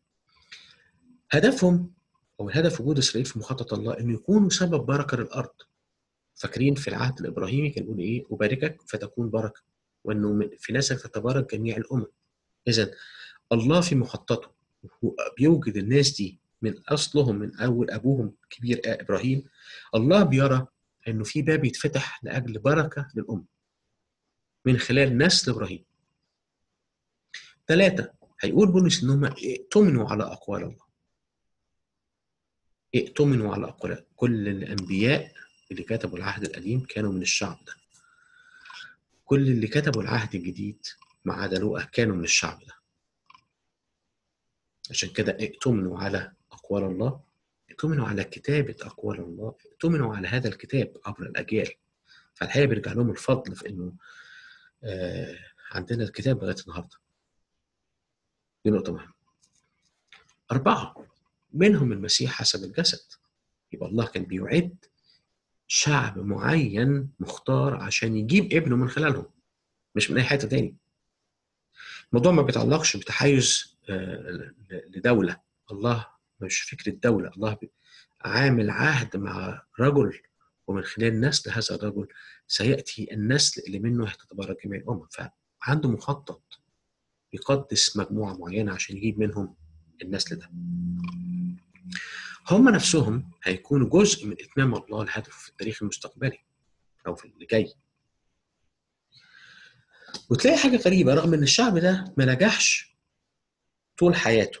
هدفهم او الهدف وجود اسرائيل في مخطط الله انه يكونوا سبب بركه للارض فاكرين في العهد الابراهيمي كان يقول ايه اباركك فتكون بركه وانه في نسلك تتبارك جميع الامم اذا الله في مخططه بيوجد الناس دي من اصلهم من اول ابوهم كبير ابراهيم الله بيرى انه في باب يتفتح لاجل بركه للامه من خلال نسل ابراهيم ثلاثه هيقول بولس ان هم ائتمنوا على اقوال الله ائتمنوا على اقوال كل الانبياء اللي كتبوا العهد القديم كانوا من الشعب ده كل اللي كتبوا العهد الجديد ما عدا لوقا كانوا من الشعب ده عشان كده ائتمنوا على أقوال الله ائتمنوا على كتابة أقوال الله ائتمنوا على هذا الكتاب عبر الأجيال فالحقيقة بيرجع لهم الفضل في إنه آه عندنا الكتاب لغاية النهاردة دي نقطة مهمة أربعة منهم المسيح حسب الجسد يبقى الله كان بيعد شعب معين مختار عشان يجيب ابنه من خلالهم مش من اي حته تاني الموضوع ما بيتعلقش بتحيز لدوله الله مش فكره دوله الله عامل عهد مع رجل ومن خلال نسل هذا الرجل سياتي النسل اللي منه هتتبارك جميع الامم فعنده مخطط يقدس مجموعه معينه عشان يجيب منهم النسل ده هم نفسهم هيكونوا جزء من اتمام الله الهدف في التاريخ المستقبلي او في اللي جاي وتلاقي حاجه غريبه رغم ان الشعب ده ما نجحش طول حياته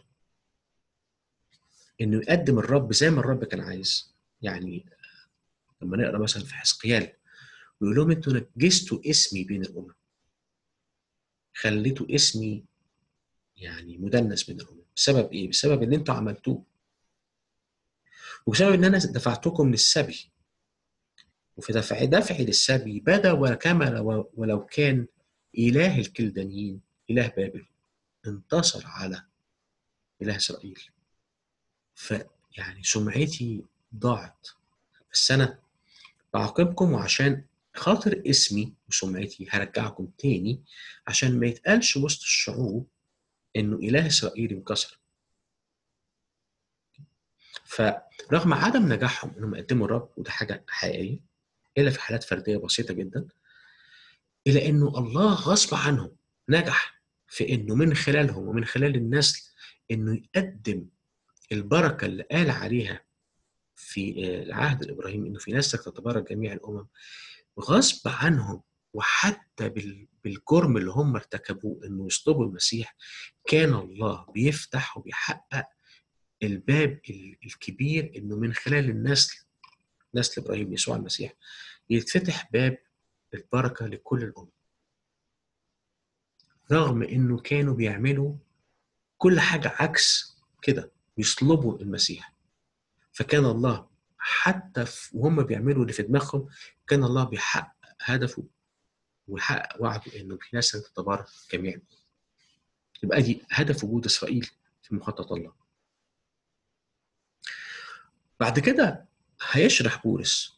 انه يقدم الرب زي ما الرب كان عايز يعني لما نقرا مثلا في حزقيال ويقول لهم انتوا نجستوا اسمي بين الامم خليتوا اسمي يعني مدنس بين الامم بسبب ايه؟ بسبب اللي انتوا عملتوه وبسبب ان انا دفعتكم للسبي وفي دفع دفعي للسبي بدا وكمل ولو كان اله الكلدانيين اله بابل انتصر على اله اسرائيل فيعني سمعتي ضاعت بس انا بعاقبكم وعشان خاطر اسمي وسمعتي هرجعكم تاني عشان ما يتقالش وسط الشعوب انه اله اسرائيل انكسر فرغم عدم نجاحهم انهم يقدموا الرب وده حاجه حقيقيه الا في حالات فرديه بسيطه جدا الا انه الله غصب عنهم نجح في انه من خلالهم ومن خلال النسل انه يقدم البركه اللي قال عليها في العهد الابراهيمي انه في نسلك تتبارك جميع الامم غصب عنهم وحتى بالجرم اللي هم ارتكبوه انه يصلبوا المسيح كان الله بيفتح وبيحقق الباب الكبير انه من خلال النسل نسل ابراهيم يسوع المسيح يتفتح باب البركه لكل الامم رغم انه كانوا بيعملوا كل حاجه عكس كده بيصلبوا المسيح فكان الله حتى وهم بيعملوا اللي في دماغهم كان الله بيحقق هدفه ويحقق وعده انه في ناس تتبارك جميعا يبقى دي هدف وجود اسرائيل في مخطط الله بعد كده هيشرح بولس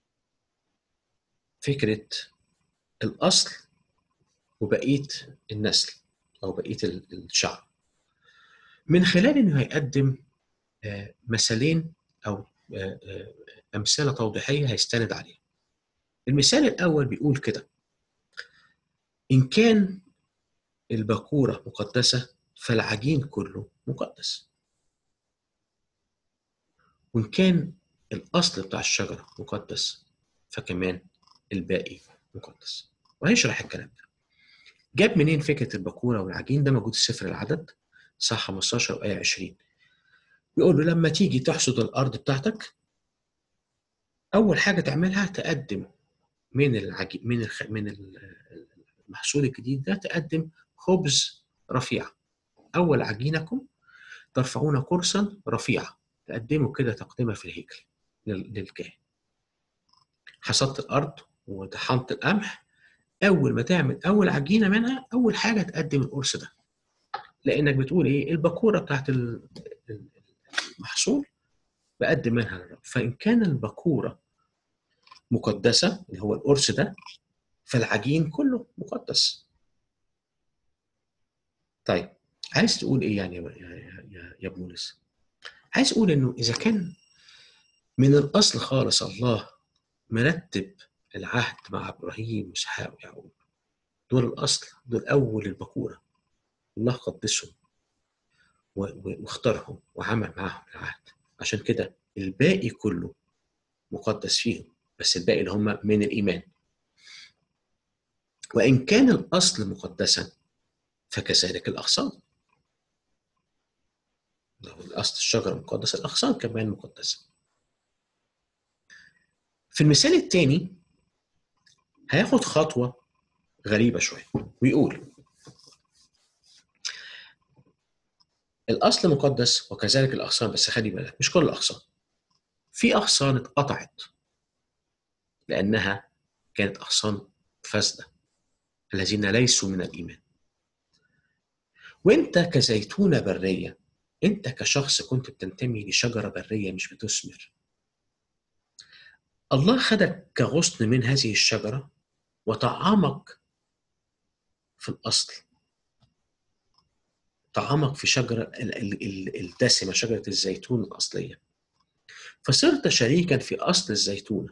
فكرة الأصل وبقية النسل أو بقية الشعب من خلال إنه هيقدم مثالين أو أمثلة توضيحية هيستند عليها المثال الأول بيقول كده إن كان البكورة مقدسة فالعجين كله مقدس وإن كان الأصل بتاع الشجرة مقدس فكمان الباقي مقدس وهيشرح الكلام ده جاب منين فكرة البكورة والعجين ده موجود في سفر العدد صح 15 وآية 20 بيقول له لما تيجي تحصد الأرض بتاعتك أول حاجة تعملها تقدم من العجين من الخ... من المحصول الجديد ده تقدم خبز رفيع أول عجينكم ترفعون قرصا رفيعا تقدموا كده تقدمة في الهيكل للكاهن حصدت الأرض وطحنت القمح أول ما تعمل أول عجينة منها أول حاجة تقدم القرص ده لأنك بتقول إيه البكورة بتاعت المحصول بقدم منها للرب فإن كان البكورة مقدسة اللي هو القرص ده فالعجين كله مقدس طيب عايز تقول ايه يعني يا يا يا بولس؟ عايز اقول انه اذا كان من الاصل خالص الله مرتب العهد مع ابراهيم واسحاق ويعقوب دول الاصل دول اول البكوره الله قدسهم واختارهم وعمل معاهم العهد عشان كده الباقي كله مقدس فيهم بس الباقي اللي هم من الايمان وان كان الاصل مقدسا فكذلك الاغصان لو الاصل الشجره مقدسه الاغصان كمان مقدسه في المثال الثاني هياخد خطوه غريبه شويه ويقول الاصل مقدس وكذلك الاغصان بس خلي بالك مش كل الاغصان في اغصان اتقطعت لانها كانت اغصان فاسده الذين ليسوا من الايمان وانت كزيتونه بريه انت كشخص كنت بتنتمي لشجره بريه مش بتثمر الله خدك كغصن من هذه الشجره وطعمك في الاصل طعمك في شجره الدسمه شجره الزيتون الاصليه فصرت شريكا في اصل الزيتونه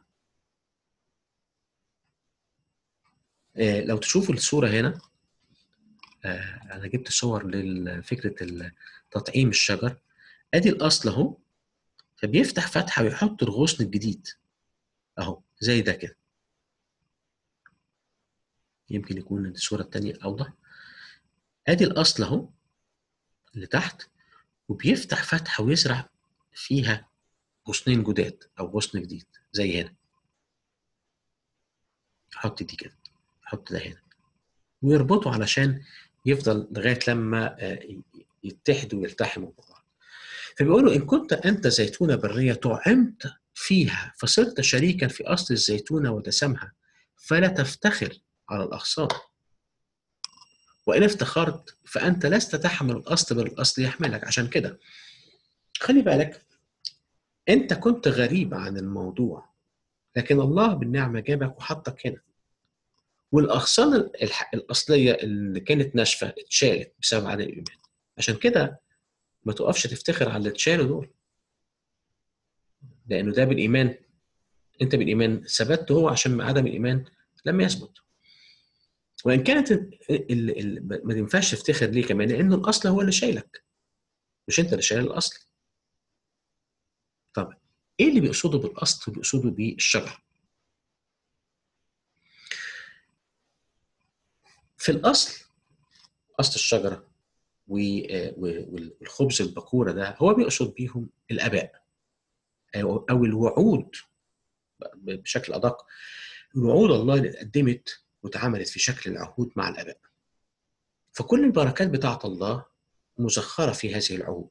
لو تشوفوا الصوره هنا انا جبت صور لفكره تطعيم الشجر ادي الاصل اهو فبيفتح فتحه ويحط الغصن الجديد اهو زي ده كده يمكن يكون الصوره الثانيه اوضح ادي الاصل اهو اللي تحت وبيفتح فتحه ويزرع فيها غصنين جداد او غصن جديد زي هنا حط دي كده حط ده هنا ويربطوا علشان يفضل لغايه لما يتحدوا ويلتحموا ببعض فبيقولوا ان كنت انت زيتونه بريه طعمت فيها فصرت شريكا في اصل الزيتونه ودسمها فلا تفتخر على الاغصان وان افتخرت فانت لست تحمل الاصل بل الاصل يحملك عشان كده خلي بالك انت كنت غريب عن الموضوع لكن الله بالنعمه جابك وحطك هنا والاغصان الاصليه اللي كانت ناشفه اتشالت بسبب عدم الايمان عشان كده ما تقفش تفتخر على اللي اتشالوا دول لانه ده بالايمان انت بالايمان ثبت هو عشان عدم الايمان لم يثبت وان كانت ال ال ال ما ينفعش تفتخر ليه كمان لانه الاصل هو اللي شايلك مش انت اللي شايل الاصل طب ايه اللي بيقصده بالاصل وبيقصده بالشجره في الاصل اصل الشجره والخبز البكوره ده هو بيقصد بيهم الاباء او الوعود بشكل ادق الوعود الله اللي اتقدمت واتعملت في شكل العهود مع الاباء فكل البركات بتاعت الله مزخره في هذه العهود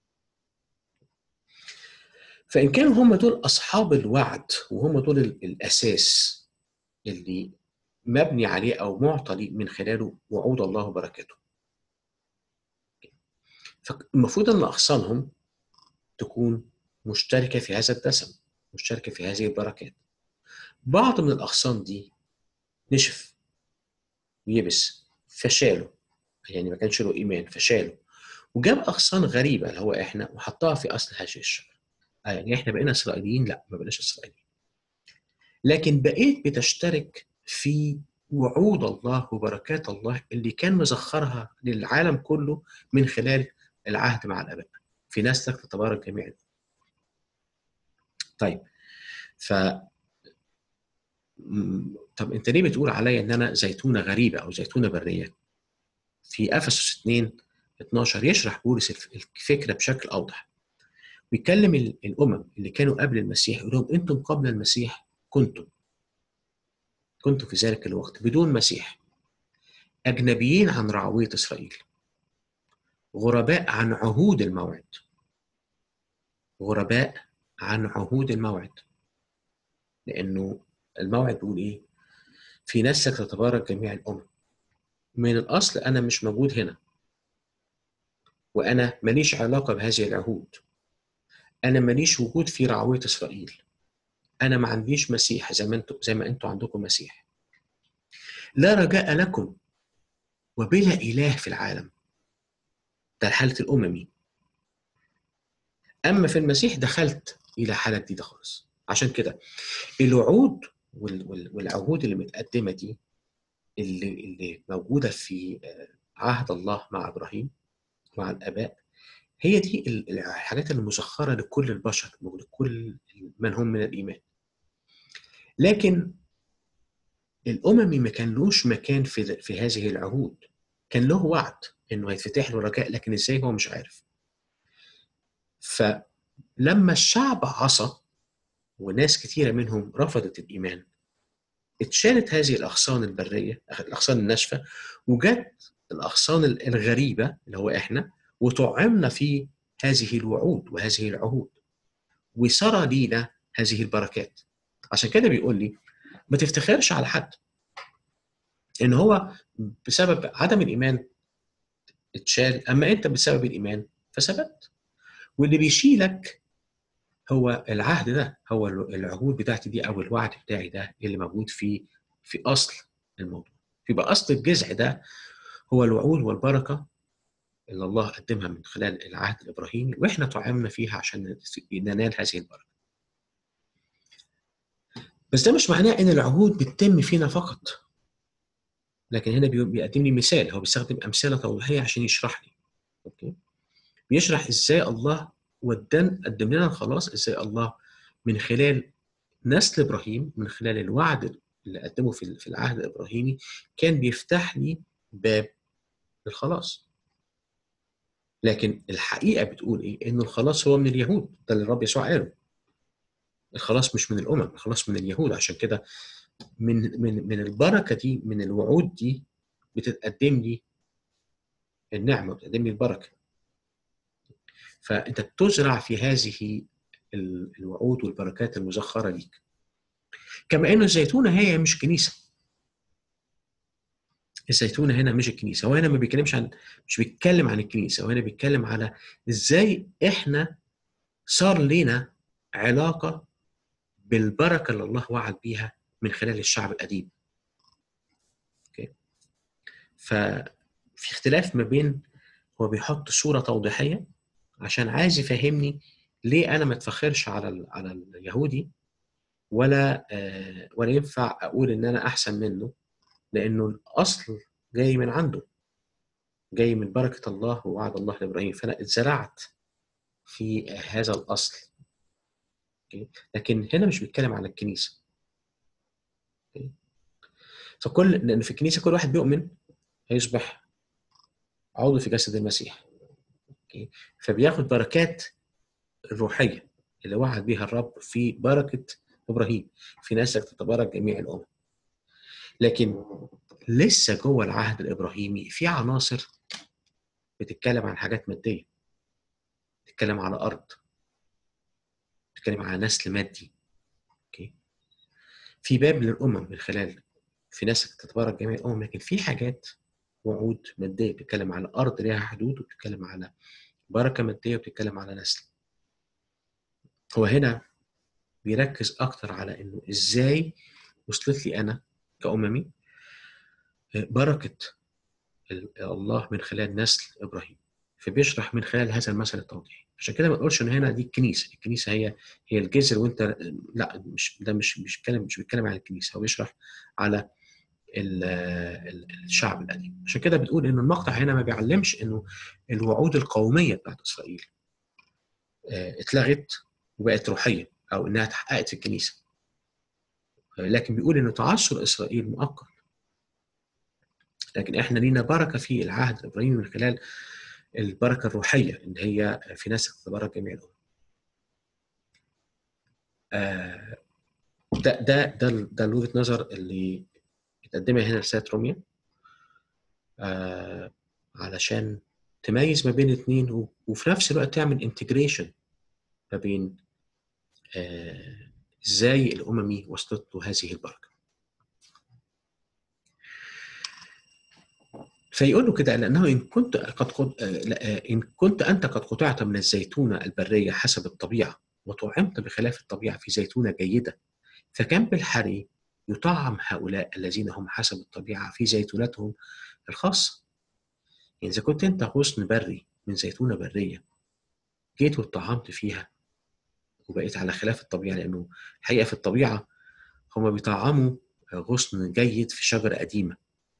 فان كانوا هم دول اصحاب الوعد وهم دول الاساس اللي مبني عليه او معطى من خلاله وعود الله وبركاته فالمفروض ان اغصانهم تكون مشتركه في هذا الدسم مشتركه في هذه البركات بعض من الاغصان دي نشف ويبس فشاله يعني ما كانش له ايمان فشاله وجاب اغصان غريبه اللي هو احنا وحطها في اصل هذه الشجره يعني احنا بقينا اسرائيليين لا ما بقيناش اسرائيليين لكن بقيت بتشترك في وعود الله وبركات الله اللي كان مزخرها للعالم كله من خلال العهد مع الاباء في ناس تتبارك جميعا طيب ف طب انت ليه بتقول عليا ان انا زيتونه غريبه او زيتونه بريه في افسس 2 12 يشرح بولس الفكره بشكل اوضح ويكلم الامم اللي كانوا قبل المسيح يقول لهم انتم قبل المسيح كنتم كنتم في ذلك الوقت بدون مسيح اجنبيين عن رعويه اسرائيل غرباء عن عهود الموعد غرباء عن عهود الموعد لانه الموعد بيقول ايه في نسك تتبارك جميع الامم من الاصل انا مش موجود هنا وانا ماليش علاقه بهذه العهود انا ماليش وجود في رعويه اسرائيل انا ما عنديش مسيح زي ما انتم زي ما انتم عندكم مسيح لا رجاء لكم وبلا اله في العالم ده حاله الاممي اما في المسيح دخلت الى حاله جديده خالص عشان كده الوعود والعهود اللي متقدمه دي اللي اللي موجوده في عهد الله مع ابراهيم مع الاباء هي دي الحاجات المسخره لكل البشر لكل من هم من الايمان لكن الاممي ما كانلوش مكان في في هذه العهود كان له وعد انه هيتفتح له رجاء لكن ازاي هو مش عارف فلما الشعب عصى وناس كثيرة منهم رفضت الإيمان اتشالت هذه الأغصان البرية الأغصان الناشفة وجت الأغصان الغريبة اللي هو إحنا وطعمنا في هذه الوعود وهذه العهود وسرى لينا هذه البركات عشان كده بيقول لي ما تفتخرش على حد ان هو بسبب عدم الايمان اتشال اما انت بسبب الايمان فثبت واللي بيشيلك هو العهد ده هو العهود بتاعتي دي او الوعد بتاعي ده اللي موجود في في اصل الموضوع يبقى اصل الجذع ده هو الوعود والبركه اللي الله قدمها من خلال العهد الابراهيمي واحنا طعمنا فيها عشان ننال هذه البركه. بس ده مش معناه ان العهود بتتم فينا فقط. لكن هنا بيقدم لي مثال هو بيستخدم امثله توضيحيه عشان يشرح لي. اوكي؟ بيشرح ازاي الله ودان قدم لنا الخلاص ازاي الله من خلال نسل ابراهيم من خلال الوعد اللي قدمه في العهد الابراهيمي كان بيفتح لي باب للخلاص. لكن الحقيقه بتقول ايه؟ ان الخلاص هو من اليهود ده اللي الرب يسوع قاله. الخلاص مش من الامم، الخلاص من اليهود عشان كده من من من البركه دي من الوعود دي بتتقدم لي النعمه بتقدم لي البركه. فانت تزرع في هذه الوعود والبركات المزخره ليك. كما ان الزيتونه هي مش كنيسه. الزيتونه هنا مش الكنيسه هو هنا ما بيتكلمش عن مش بيتكلم عن الكنيسه هو هنا بيتكلم على ازاي احنا صار لنا علاقه بالبركه اللي الله وعد بيها من خلال الشعب القديم اوكي ففي اختلاف ما بين هو بيحط صوره توضيحيه عشان عايز يفهمني ليه انا ما اتفخرش على ال- على اليهودي ولا آه، ولا ينفع اقول ان انا احسن منه لانه الاصل جاي من عنده جاي من بركه الله ووعد الله لابراهيم فانا اتزرعت في هذا الاصل أوكي؟ لكن هنا مش بيتكلم عن الكنيسه أوكي؟ فكل لان في الكنيسه كل واحد بيؤمن هيصبح عضو في جسد المسيح أوكي؟ فبياخد بركات الروحيه اللي وعد بها الرب في بركه ابراهيم في ناسك تتبارك جميع الامم لكن لسه جوه العهد الابراهيمي في عناصر بتتكلم عن حاجات ماديه بتتكلم على ارض بتتكلم على نسل مادي اوكي في باب للامم من خلال في ناسك تتبارك جميع الامم لكن في حاجات وعود ماديه بتتكلم على ارض ليها حدود وبتتكلم على بركه ماديه وبتتكلم على نسل هو هنا بيركز اكتر على انه ازاي وصلت لي انا كأممي بركة ال- الله من خلال نسل إبراهيم فبيشرح من خلال هذا المثل التوضيحي عشان كده ما نقولش ان هنا دي الكنيسه الكنيسه هي هي الجذر وانت لا مش ده مش مش بيتكلم مش بيتكلم عن الكنيسه هو بيشرح على ال- ال- الشعب القديم عشان كده بتقول ان المقطع هنا ما بيعلمش انه الوعود القوميه بتاعت اسرائيل آه، اتلغت وبقت روحيه او انها اتحققت في الكنيسه لكن بيقول ان تعثر اسرائيل مؤقت لكن احنا لينا بركه في العهد الابراهيمي من خلال البركه الروحيه اللي هي في ناس تتبارك جميع الامم. آه، ده ده ده ده وجهه نظر اللي متقدمه هنا رساله روميا آه، علشان تميز ما بين الاثنين و- وفي نفس الوقت تعمل انتجريشن ما بين آه، ازاي الاممي وصلت له هذه البركه. فيقول له كده لانه ان كنت قد قد- آه، لا، آه، ان كنت انت قد قطعت من الزيتونه البريه حسب الطبيعه وطعمت بخلاف الطبيعه في زيتونه جيده فكم بالحري يطعم هؤلاء الذين هم حسب الطبيعه في زيتونتهم الخاصه يعني اذا كنت انت غصن بري من زيتونه بريه جيت واتطعمت فيها وبقيت على خلاف الطبيعه لانه الحقيقه في الطبيعه هم بيطعموا غصن جيد في شجره قديمه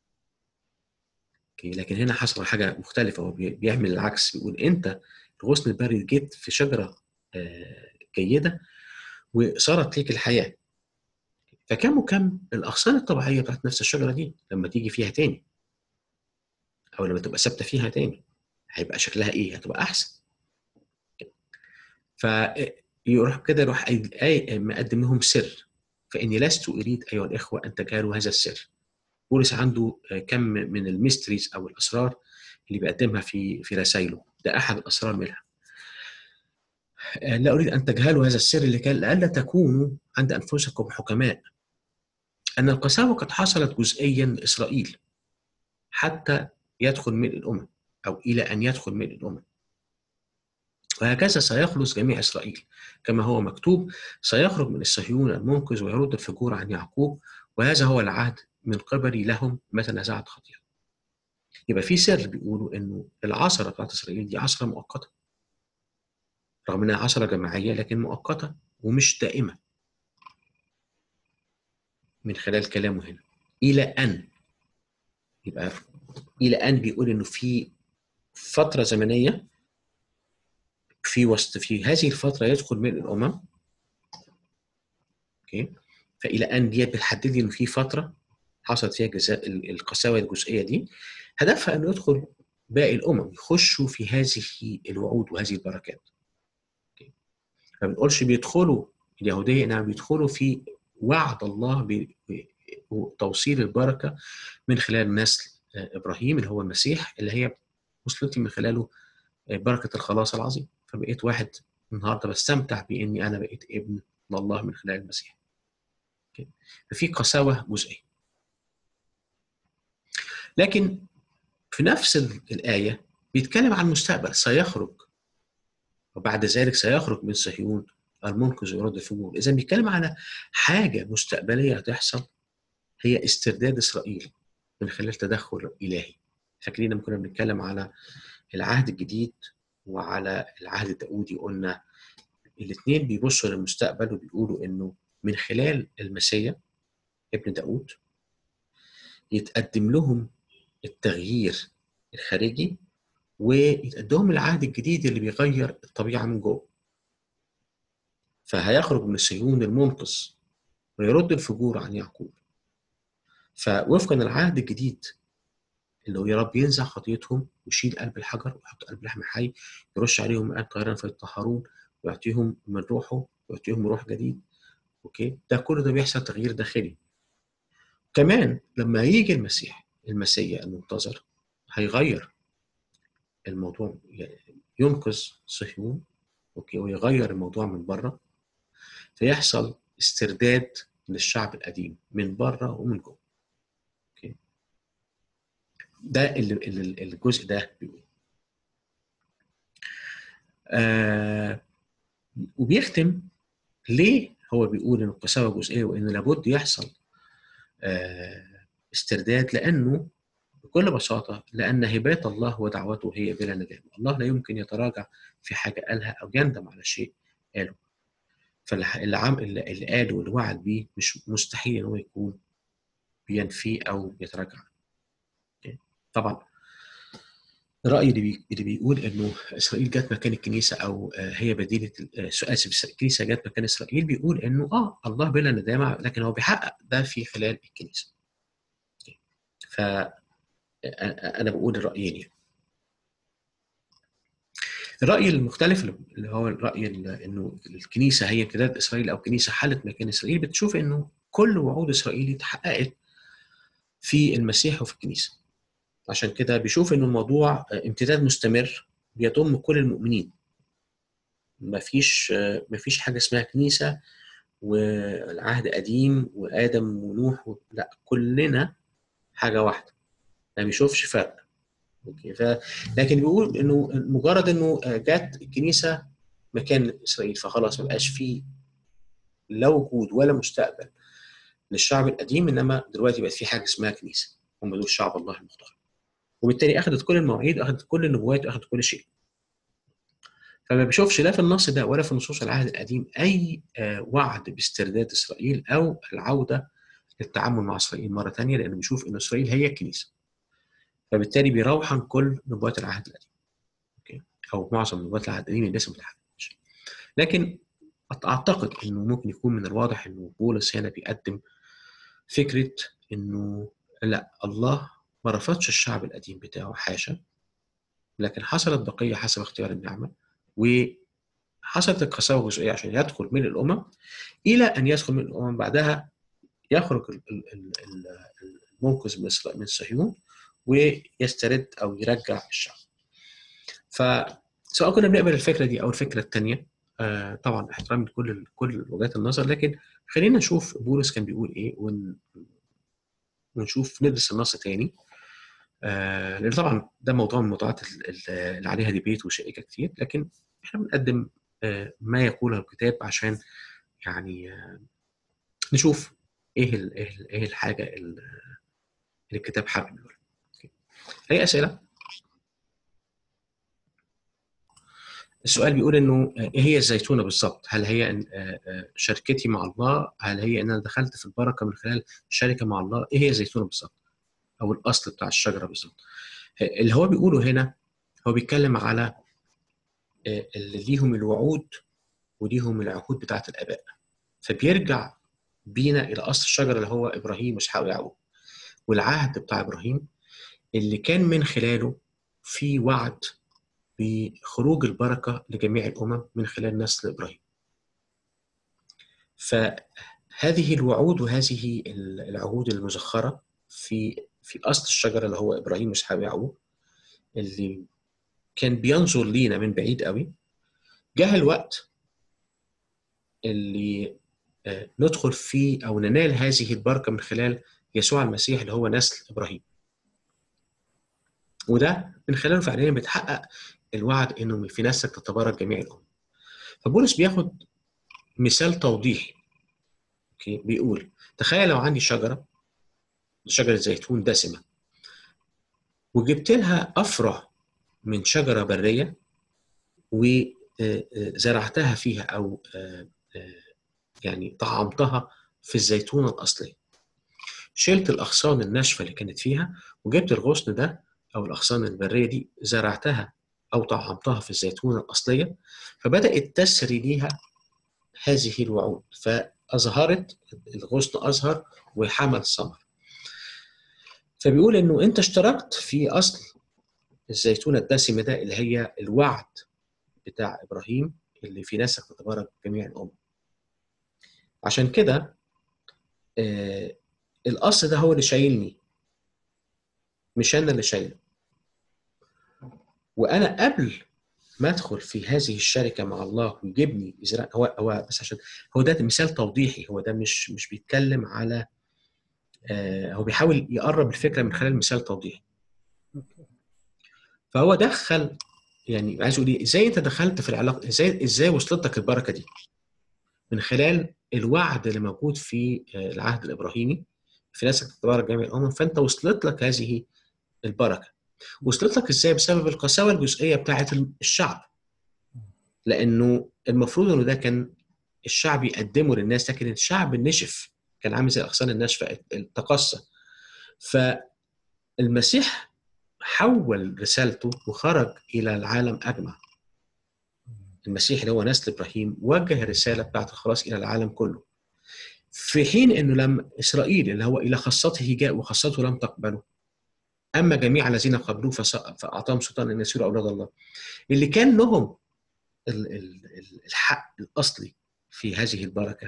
اوكي لكن هنا حصل حاجه مختلفه هو بي- بيعمل العكس بيقول انت الغصن البري جيت في شجره آه، جيده وصارت ليك الحياه فكم وكم الاغصان الطبيعيه بتاعت نفس الشجره دي لما تيجي فيها تاني او لما تبقى ثابته فيها تاني هيبقى شكلها ايه؟ هتبقى احسن فيروح كده يروح أي- أي- مقدم لهم سر فاني لست اريد ايها الاخوه ان تجهلوا هذا السر بولس عنده آه، كم من الميستريز او الاسرار اللي بيقدمها في في رسائله ده احد الاسرار منها آه، لا اريد ان تجهلوا هذا السر لكي لئلا تكونوا عند انفسكم حكماء ان القساوه قد حصلت جزئيا لاسرائيل حتى يدخل ملء الامم او الى ان يدخل ملء الامم وهكذا سيخلص جميع اسرائيل كما هو مكتوب سيخرج من الصهيون المنقذ ويرد الفجور عن يعقوب وهذا هو العهد من قبلي لهم متى نزعت خطيئه. يبقى في سر بيقولوا انه العصره بتاعت اسرائيل دي عصره مؤقته. رغم انها عصره جماعيه لكن مؤقته ومش دائمه. من خلال كلامه هنا. الى ان يبقى الى ان بيقول انه في فتره زمنيه في وسط في هذه الفتره يدخل ملء الامم اوكي فالى ان دي بتحدد لي انه في فتره حصلت فيها جزاء ال- القساوه الجزئيه دي هدفها انه يدخل باقي الامم يخشوا في هذه الوعود وهذه البركات اوكي ما بنقولش بيدخلوا اليهوديه انما بيدخلوا في وعد الله ب- ب- وتوصيل البركه من خلال نسل آه، ابراهيم اللي هو المسيح اللي هي وصلت لي من خلاله آه، بركه الخلاص العظيم فبقيت واحد النهارده بستمتع باني انا بقيت ابن لله من خلال المسيح اوكي ففي قساوه جزئيه لكن في نفس الآية بيتكلم عن المستقبل سيخرج وبعد ذلك سيخرج من صهيون المنقذ ويرد الفجور إذا بيتكلم على حاجة مستقبلية هتحصل هي استرداد إسرائيل من خلال تدخل إلهي فاكرين لما كنا بنتكلم على العهد الجديد وعلى العهد الداودي قلنا الاثنين بيبصوا للمستقبل وبيقولوا انه من خلال المسيا ابن داود يتقدم لهم التغيير الخارجي ويتقدم العهد الجديد اللي بيغير الطبيعه من جوه فهيخرج من صهيون المنقذ ويرد الفجور عن يعقوب فوفقا العهد الجديد اللي هو يا رب ينزع خطيتهم ويشيل قلب الحجر ويحط قلب لحم حي يرش عليهم ماء طاهرا فيتطهرون ويعطيهم من روحه ويعطيهم روح جديد اوكي ده كل ده بيحصل تغيير داخلي كمان لما يجي المسيح المسيا المنتظر هيغير الموضوع ينقذ صهيون اوكي ويغير الموضوع من بره فيحصل استرداد للشعب القديم من بره ومن جوه اوكي ده اللي اللي الجزء ده بيقول آه وبيختم ليه هو بيقول ان القساوه جزئيه وان لابد يحصل آه استرداد لانه بكل بساطه لان هبات الله ودعوته هي بلا ندامه، الله لا يمكن يتراجع في حاجه قالها او يندم على شيء قاله. فاللي عم اللي قاله واللي وعد بيه مش مستحيل ان هو يكون بينفيه او يتراجع. طبعا الراي اللي, بي... اللي بيقول انه اسرائيل جت مكان الكنيسه او هي بديله اسف الكنيسه جت مكان اسرائيل بيقول انه اه الله بلا ندامه لكن هو بيحقق ده في خلال الكنيسه. ف انا بقول الرايين يعني. الراي المختلف اللي هو الراي انه الكنيسه هي امتداد اسرائيل او الكنيسه حلت مكان اسرائيل بتشوف انه كل وعود اسرائيل اتحققت في المسيح وفي الكنيسه. عشان كده بيشوف ان الموضوع امتداد مستمر بيضم كل المؤمنين مفيش مفيش حاجه اسمها كنيسه والعهد قديم وادم ونوح و... لا كلنا حاجه واحده ما بيشوفش فرق اوكي ف... لكن بيقول انه مجرد انه جت الكنيسه مكان اسرائيل فخلاص ما بقاش فيه لا وجود ولا مستقبل للشعب القديم انما دلوقتي بقت في حاجه اسمها كنيسه هم دول شعب الله المختار وبالتالي اخذت كل المواعيد اخذت كل النبوات واخذت كل شيء فما بيشوفش لا في النص ده ولا في نصوص العهد القديم اي وعد باسترداد اسرائيل او العوده للتعامل مع اسرائيل مره ثانيه لانه بيشوف ان اسرائيل هي الكنيسه فبالتالي بيروح عن كل نبوات العهد القديم اوكي او معظم نبوات العهد القديم اللي لسه ما اتحققتش لكن اعتقد انه ممكن يكون من الواضح انه بولس هنا بيقدم فكره انه لا الله ما رفضش الشعب القديم بتاعه حاشا لكن حصلت بقيه حسب اختيار النعمه وحصلت القساوه جزئيه عشان يدخل من الامم الى ان يدخل من الامم بعدها يخرج المنقذ من صهيون ويسترد او يرجع الشعب. فسواء كنا بنقبل الفكره دي او الفكره الثانيه آه طبعا احترام لكل كل وجهات النظر لكن خلينا نشوف بولس كان بيقول ايه ون ونشوف ندرس النص تاني آه لان طبعا ده موضوع من الموضوعات اللي عليها ديبيت وشائكه كتير لكن احنا بنقدم آه ما يقوله الكتاب عشان يعني آه نشوف ايه ال ايه, ال إيه الحاجه اللي الكتاب حابب يقولها اي اسئله السؤال بيقول انه ايه هي الزيتونه بالظبط؟ هل هي شركتي مع الله؟ هل هي ان انا دخلت في البركه من خلال الشركه مع الله؟ ايه هي الزيتونه بالظبط؟ او الاصل بتاع الشجره بالظبط. اللي هو بيقوله هنا هو بيتكلم على اللي ليهم الوعود وليهم العهود بتاعت الاباء. فبيرجع بينا الى اصل الشجره اللي هو ابراهيم واسحاق ويعقوب. والعهد بتاع ابراهيم اللي كان من خلاله في وعد بخروج البركة لجميع الأمم من خلال نسل إبراهيم فهذه الوعود وهذه العهود المزخرة في في أصل الشجرة اللي هو إبراهيم وإسحاق ويعقوب اللي كان بينظر لينا من بعيد قوي جاء الوقت اللي ندخل فيه أو ننال هذه البركة من خلال يسوع المسيح اللي هو نسل إبراهيم وده من خلاله فعليا بيتحقق الوعد انه في نفسك تتبارك جميع الامم فبولس بياخد مثال توضيحي اوكي بيقول تخيل لو عندي شجره شجره زيتون دسمه وجبت لها افرع من شجره بريه وزرعتها فيها او يعني طعمتها في الزيتونه الاصليه شلت الاغصان الناشفه اللي كانت فيها وجبت الغصن ده او الاغصان البريه دي زرعتها او طعمتها في الزيتونه الاصليه فبدات تسري ليها هذه الوعود فاظهرت الغصن اظهر وحمل ثمر فبيقول انه انت اشتركت في اصل الزيتونه الدسمه ده اللي هي الوعد بتاع ابراهيم اللي في ناسك تتبارك جميع الامم عشان كده آه الاصل ده هو اللي شايلني مش انا اللي شايله وانا قبل ما ادخل في هذه الشركه مع الله ويجيبني يزرع هو هو بس عشان هو ده مثال توضيحي هو ده مش مش بيتكلم على آه هو بيحاول يقرب الفكره من خلال مثال توضيحي فهو دخل يعني عايز اقول ايه ازاي انت دخلت في العلاقه ازاي ازاي وصلت لك البركه دي من خلال الوعد اللي موجود في العهد الابراهيمي في ناسك تتبارك جميع الامم فانت وصلت لك هذه البركه وصلت لك ازاي بسبب القساوه الجزئيه بتاعه الشعب لانه المفروض انه ده كان الشعب يقدمه للناس لكن الشعب نشف كان عامل زي الاغصان الناشفه تقصى فالمسيح حول رسالته وخرج الى العالم اجمع المسيح اللي هو نسل ابراهيم وجه الرساله بتاعت الخلاص الى العالم كله في حين انه لم اسرائيل اللي هو الى خاصته جاء وخاصته لم تقبله اما جميع الذين قبلوه فاعطاهم سلطان ان يصيروا اولاد الله اللي كان لهم الحق الاصلي في هذه البركه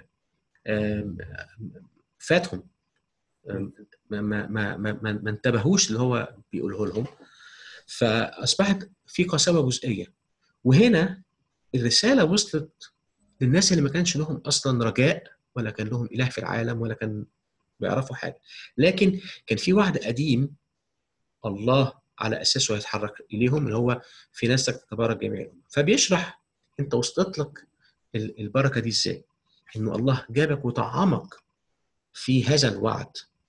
فاتهم ما ما ما ما, ما انتبهوش اللي هو بيقوله لهم فاصبحت في قساوه جزئيه وهنا الرساله وصلت للناس اللي ما كانش لهم اصلا رجاء ولا كان لهم اله في العالم ولا كان بيعرفوا حاجه لكن كان في وعد قديم الله على اساسه هيتحرك اليهم اللي هو في ناسك تتبارك جميع الامم فبيشرح انت وصلت لك البركه دي ازاي انه الله جابك وطعمك في هذا الوعد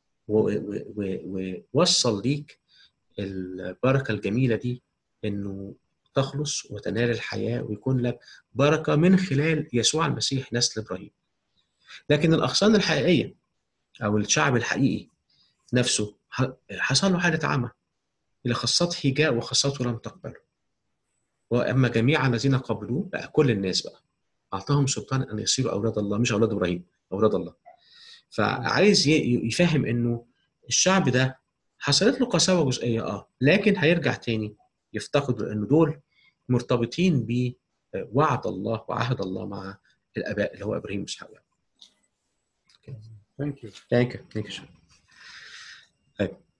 ووصل ليك البركه الجميله دي انه تخلص وتنال الحياه ويكون لك بركه من خلال يسوع المسيح نسل ابراهيم. لكن الاغصان الحقيقيه او الشعب الحقيقي نفسه حصل له حاله عمى الى خاصته جاء وخاصته لم تقبله. واما جميع الذين قبلوه بقى كل الناس بقى اعطاهم سلطان ان يصيروا اولاد الله مش اولاد ابراهيم اولاد الله. فعايز يفهم انه الشعب ده حصلت له قساوه جزئيه اه لكن هيرجع تاني يفتقد لان دول مرتبطين بوعد الله وعهد الله مع الاباء اللي هو ابراهيم واسحاق. Thank you. Thank you. Thank you.